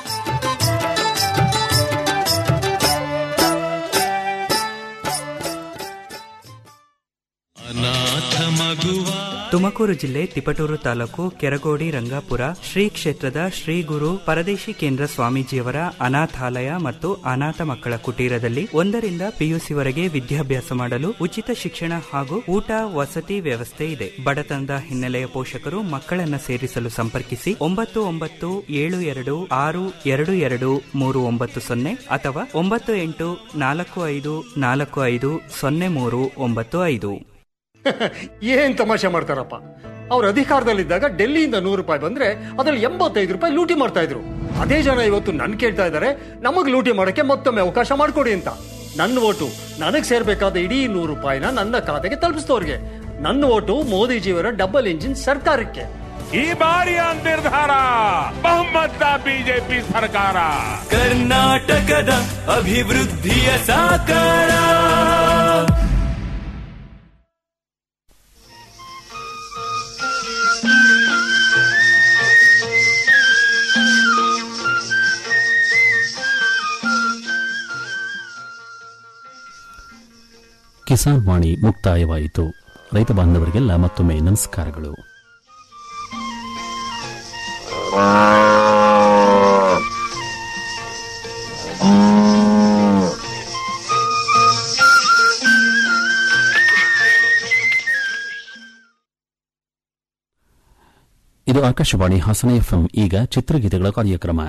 ತುಮಕೂರು ಜಿಲ್ಲೆ ತಿಪಟೂರು ತಾಲೂಕು ಕೆರಗೋಡಿ ರಂಗಾಪುರ ಶ್ರೀ ಕ್ಷೇತ್ರದ ಶ್ರೀ ಗುರು ಪರದೇಶಿ ಕೇಂದ್ರ ಸ್ವಾಮೀಜಿಯವರ ಅನಾಥಾಲಯ ಮತ್ತು ಅನಾಥ ಮಕ್ಕಳ ಕುಟೀರದಲ್ಲಿ ಒಂದರಿಂದ ಪಿಯುಸಿವರೆಗೆ ವಿದ್ಯಾಭ್ಯಾಸ ಮಾಡಲು ಉಚಿತ ಶಿಕ್ಷಣ ಹಾಗೂ ಊಟ ವಸತಿ ವ್ಯವಸ್ಥೆ ಇದೆ ಬಡತನದ ಹಿನ್ನೆಲೆಯ ಪೋಷಕರು ಮಕ್ಕಳನ್ನ ಸೇರಿಸಲು ಸಂಪರ್ಕಿಸಿ ಒಂಬತ್ತು ಒಂಬತ್ತು ಏಳು ಎರಡು ಆರು ಎರಡು ಎರಡು ಮೂರು ಒಂಬತ್ತು ಸೊನ್ನೆ ಅಥವಾ ಒಂಬತ್ತು ಎಂಟು ನಾಲ್ಕು ಐದು ನಾಲ್ಕು ಐದು ಸೊನ್ನೆ ಮೂರು ಒಂಬತ್ತು ಐದು ಏನ್ ತಮಾಷೆ ಮಾಡ್ತಾರಪ್ಪ ಅವ್ರ ಅಧಿಕಾರದಲ್ಲಿದ್ದಾಗ ಡೆಲ್ಲಿಯಿಂದ ನೂರು ರೂಪಾಯಿ ಬಂದ್ರೆ ಅದ್ರಲ್ಲಿ ಎಂಬತ್ತೈದು ರೂಪಾಯಿ ಲೂಟಿ ಮಾಡ್ತಾ ಇದ್ರು ಅದೇ ಜನ ಇವತ್ತು ನನ್ ಕೇಳ್ತಾ ಇದ್ದಾರೆ ನಮಗ್ ಲೂಟಿ ಮಾಡಕ್ಕೆ ಮತ್ತೊಮ್ಮೆ ಅವಕಾಶ ಮಾಡ್ಕೊಡಿ ಅಂತ ನನ್ನ ಓಟು ನನಗ್ ಸೇರ್ಬೇಕಾದ ಇಡೀ ನೂರು ರೂಪಾಯಿನ ನನ್ನ ಖಾತೆಗೆ ತಲುಪಿಸ್ತವ್ರಿಗೆ ನನ್ನ ಓಟು ಮೋದಿಜಿಯವರ ಡಬಲ್ ಇಂಜಿನ್ ಸರ್ಕಾರಕ್ಕೆ ಈ ಬಾರಿಯ ನಿರ್ಧಾರ ಬಹುಮತ ಬಿಜೆಪಿ ಸರ್ಕಾರ ಕರ್ನಾಟಕದ ಅಭಿವೃದ್ಧಿಯ ಸಾಕಾರ ಕಿಸಾನ್ ವಾಣಿ ಮುಕ್ತಾಯವಾಯಿತು ರೈತ ಬಾಂಧವರಿಗೆಲ್ಲ ಮತ್ತೊಮ್ಮೆ ನಮಸ್ಕಾರಗಳು ಇದು ಆಕಾಶವಾಣಿ ಹಾಸನ ಎಫ್ಎಂ ಈಗ ಚಿತ್ರಗೀತೆಗಳ ಕಾರ್ಯಕ್ರಮ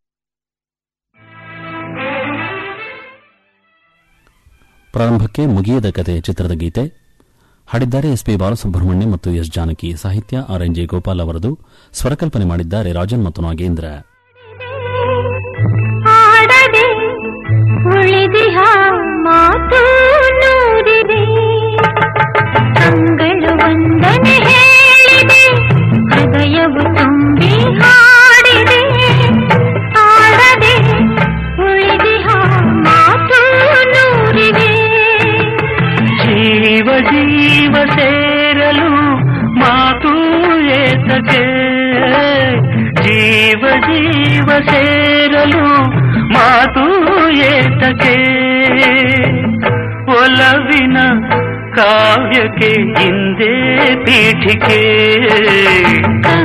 ಪ್ರಾರಂಭಕ್ಕೆ ಮುಗಿಯದ ಕತೆ ಚಿತ್ರದ ಗೀತೆ ಹಾಡಿದ್ದಾರೆ ಎಸ್ಪಿ ಬಾಲಸುಬ್ರಹ್ಮಣ್ಯ ಮತ್ತು ಎಸ್ ಜಾನಕಿ ಸಾಹಿತ್ಯ ಆರ್ ಎನ್ ಜೆ ಗೋಪಾಲ್ ಅವರದು ಸ್ವರಕಲ್ಪನೆ ಮಾಡಿದ್ದಾರೆ ರಾಜನ್ ಮತ್ತು ನಾಗೇಂದ್ರ ಆಡದೆ ಉಳಿದಿಹ ಮಾತು ನೂರಿದೆ ಕಂಗಳು ವಂದನೆ ಹೇಳಿದೆ ಹೃದಯವು ತುಂಬಿ ಹಾಡಿದೆ ಆಡದೆ ಉಳಿದಿಹ ಮಾತು ನೂರಿದೆ ಜೀವ ಜೀವ ಸೇರಲು ಮಾತು ಏತಕ್ಕೆ ಜೀವ ಜೀವ ಸೇರಲು ಮಾತು ಏತಕ್ಕೆ ಒಲವಿನ ಕಾವ್ಯಕ್ಕೆ ಹಿಂದೆ ಪೀಠಿಕೆ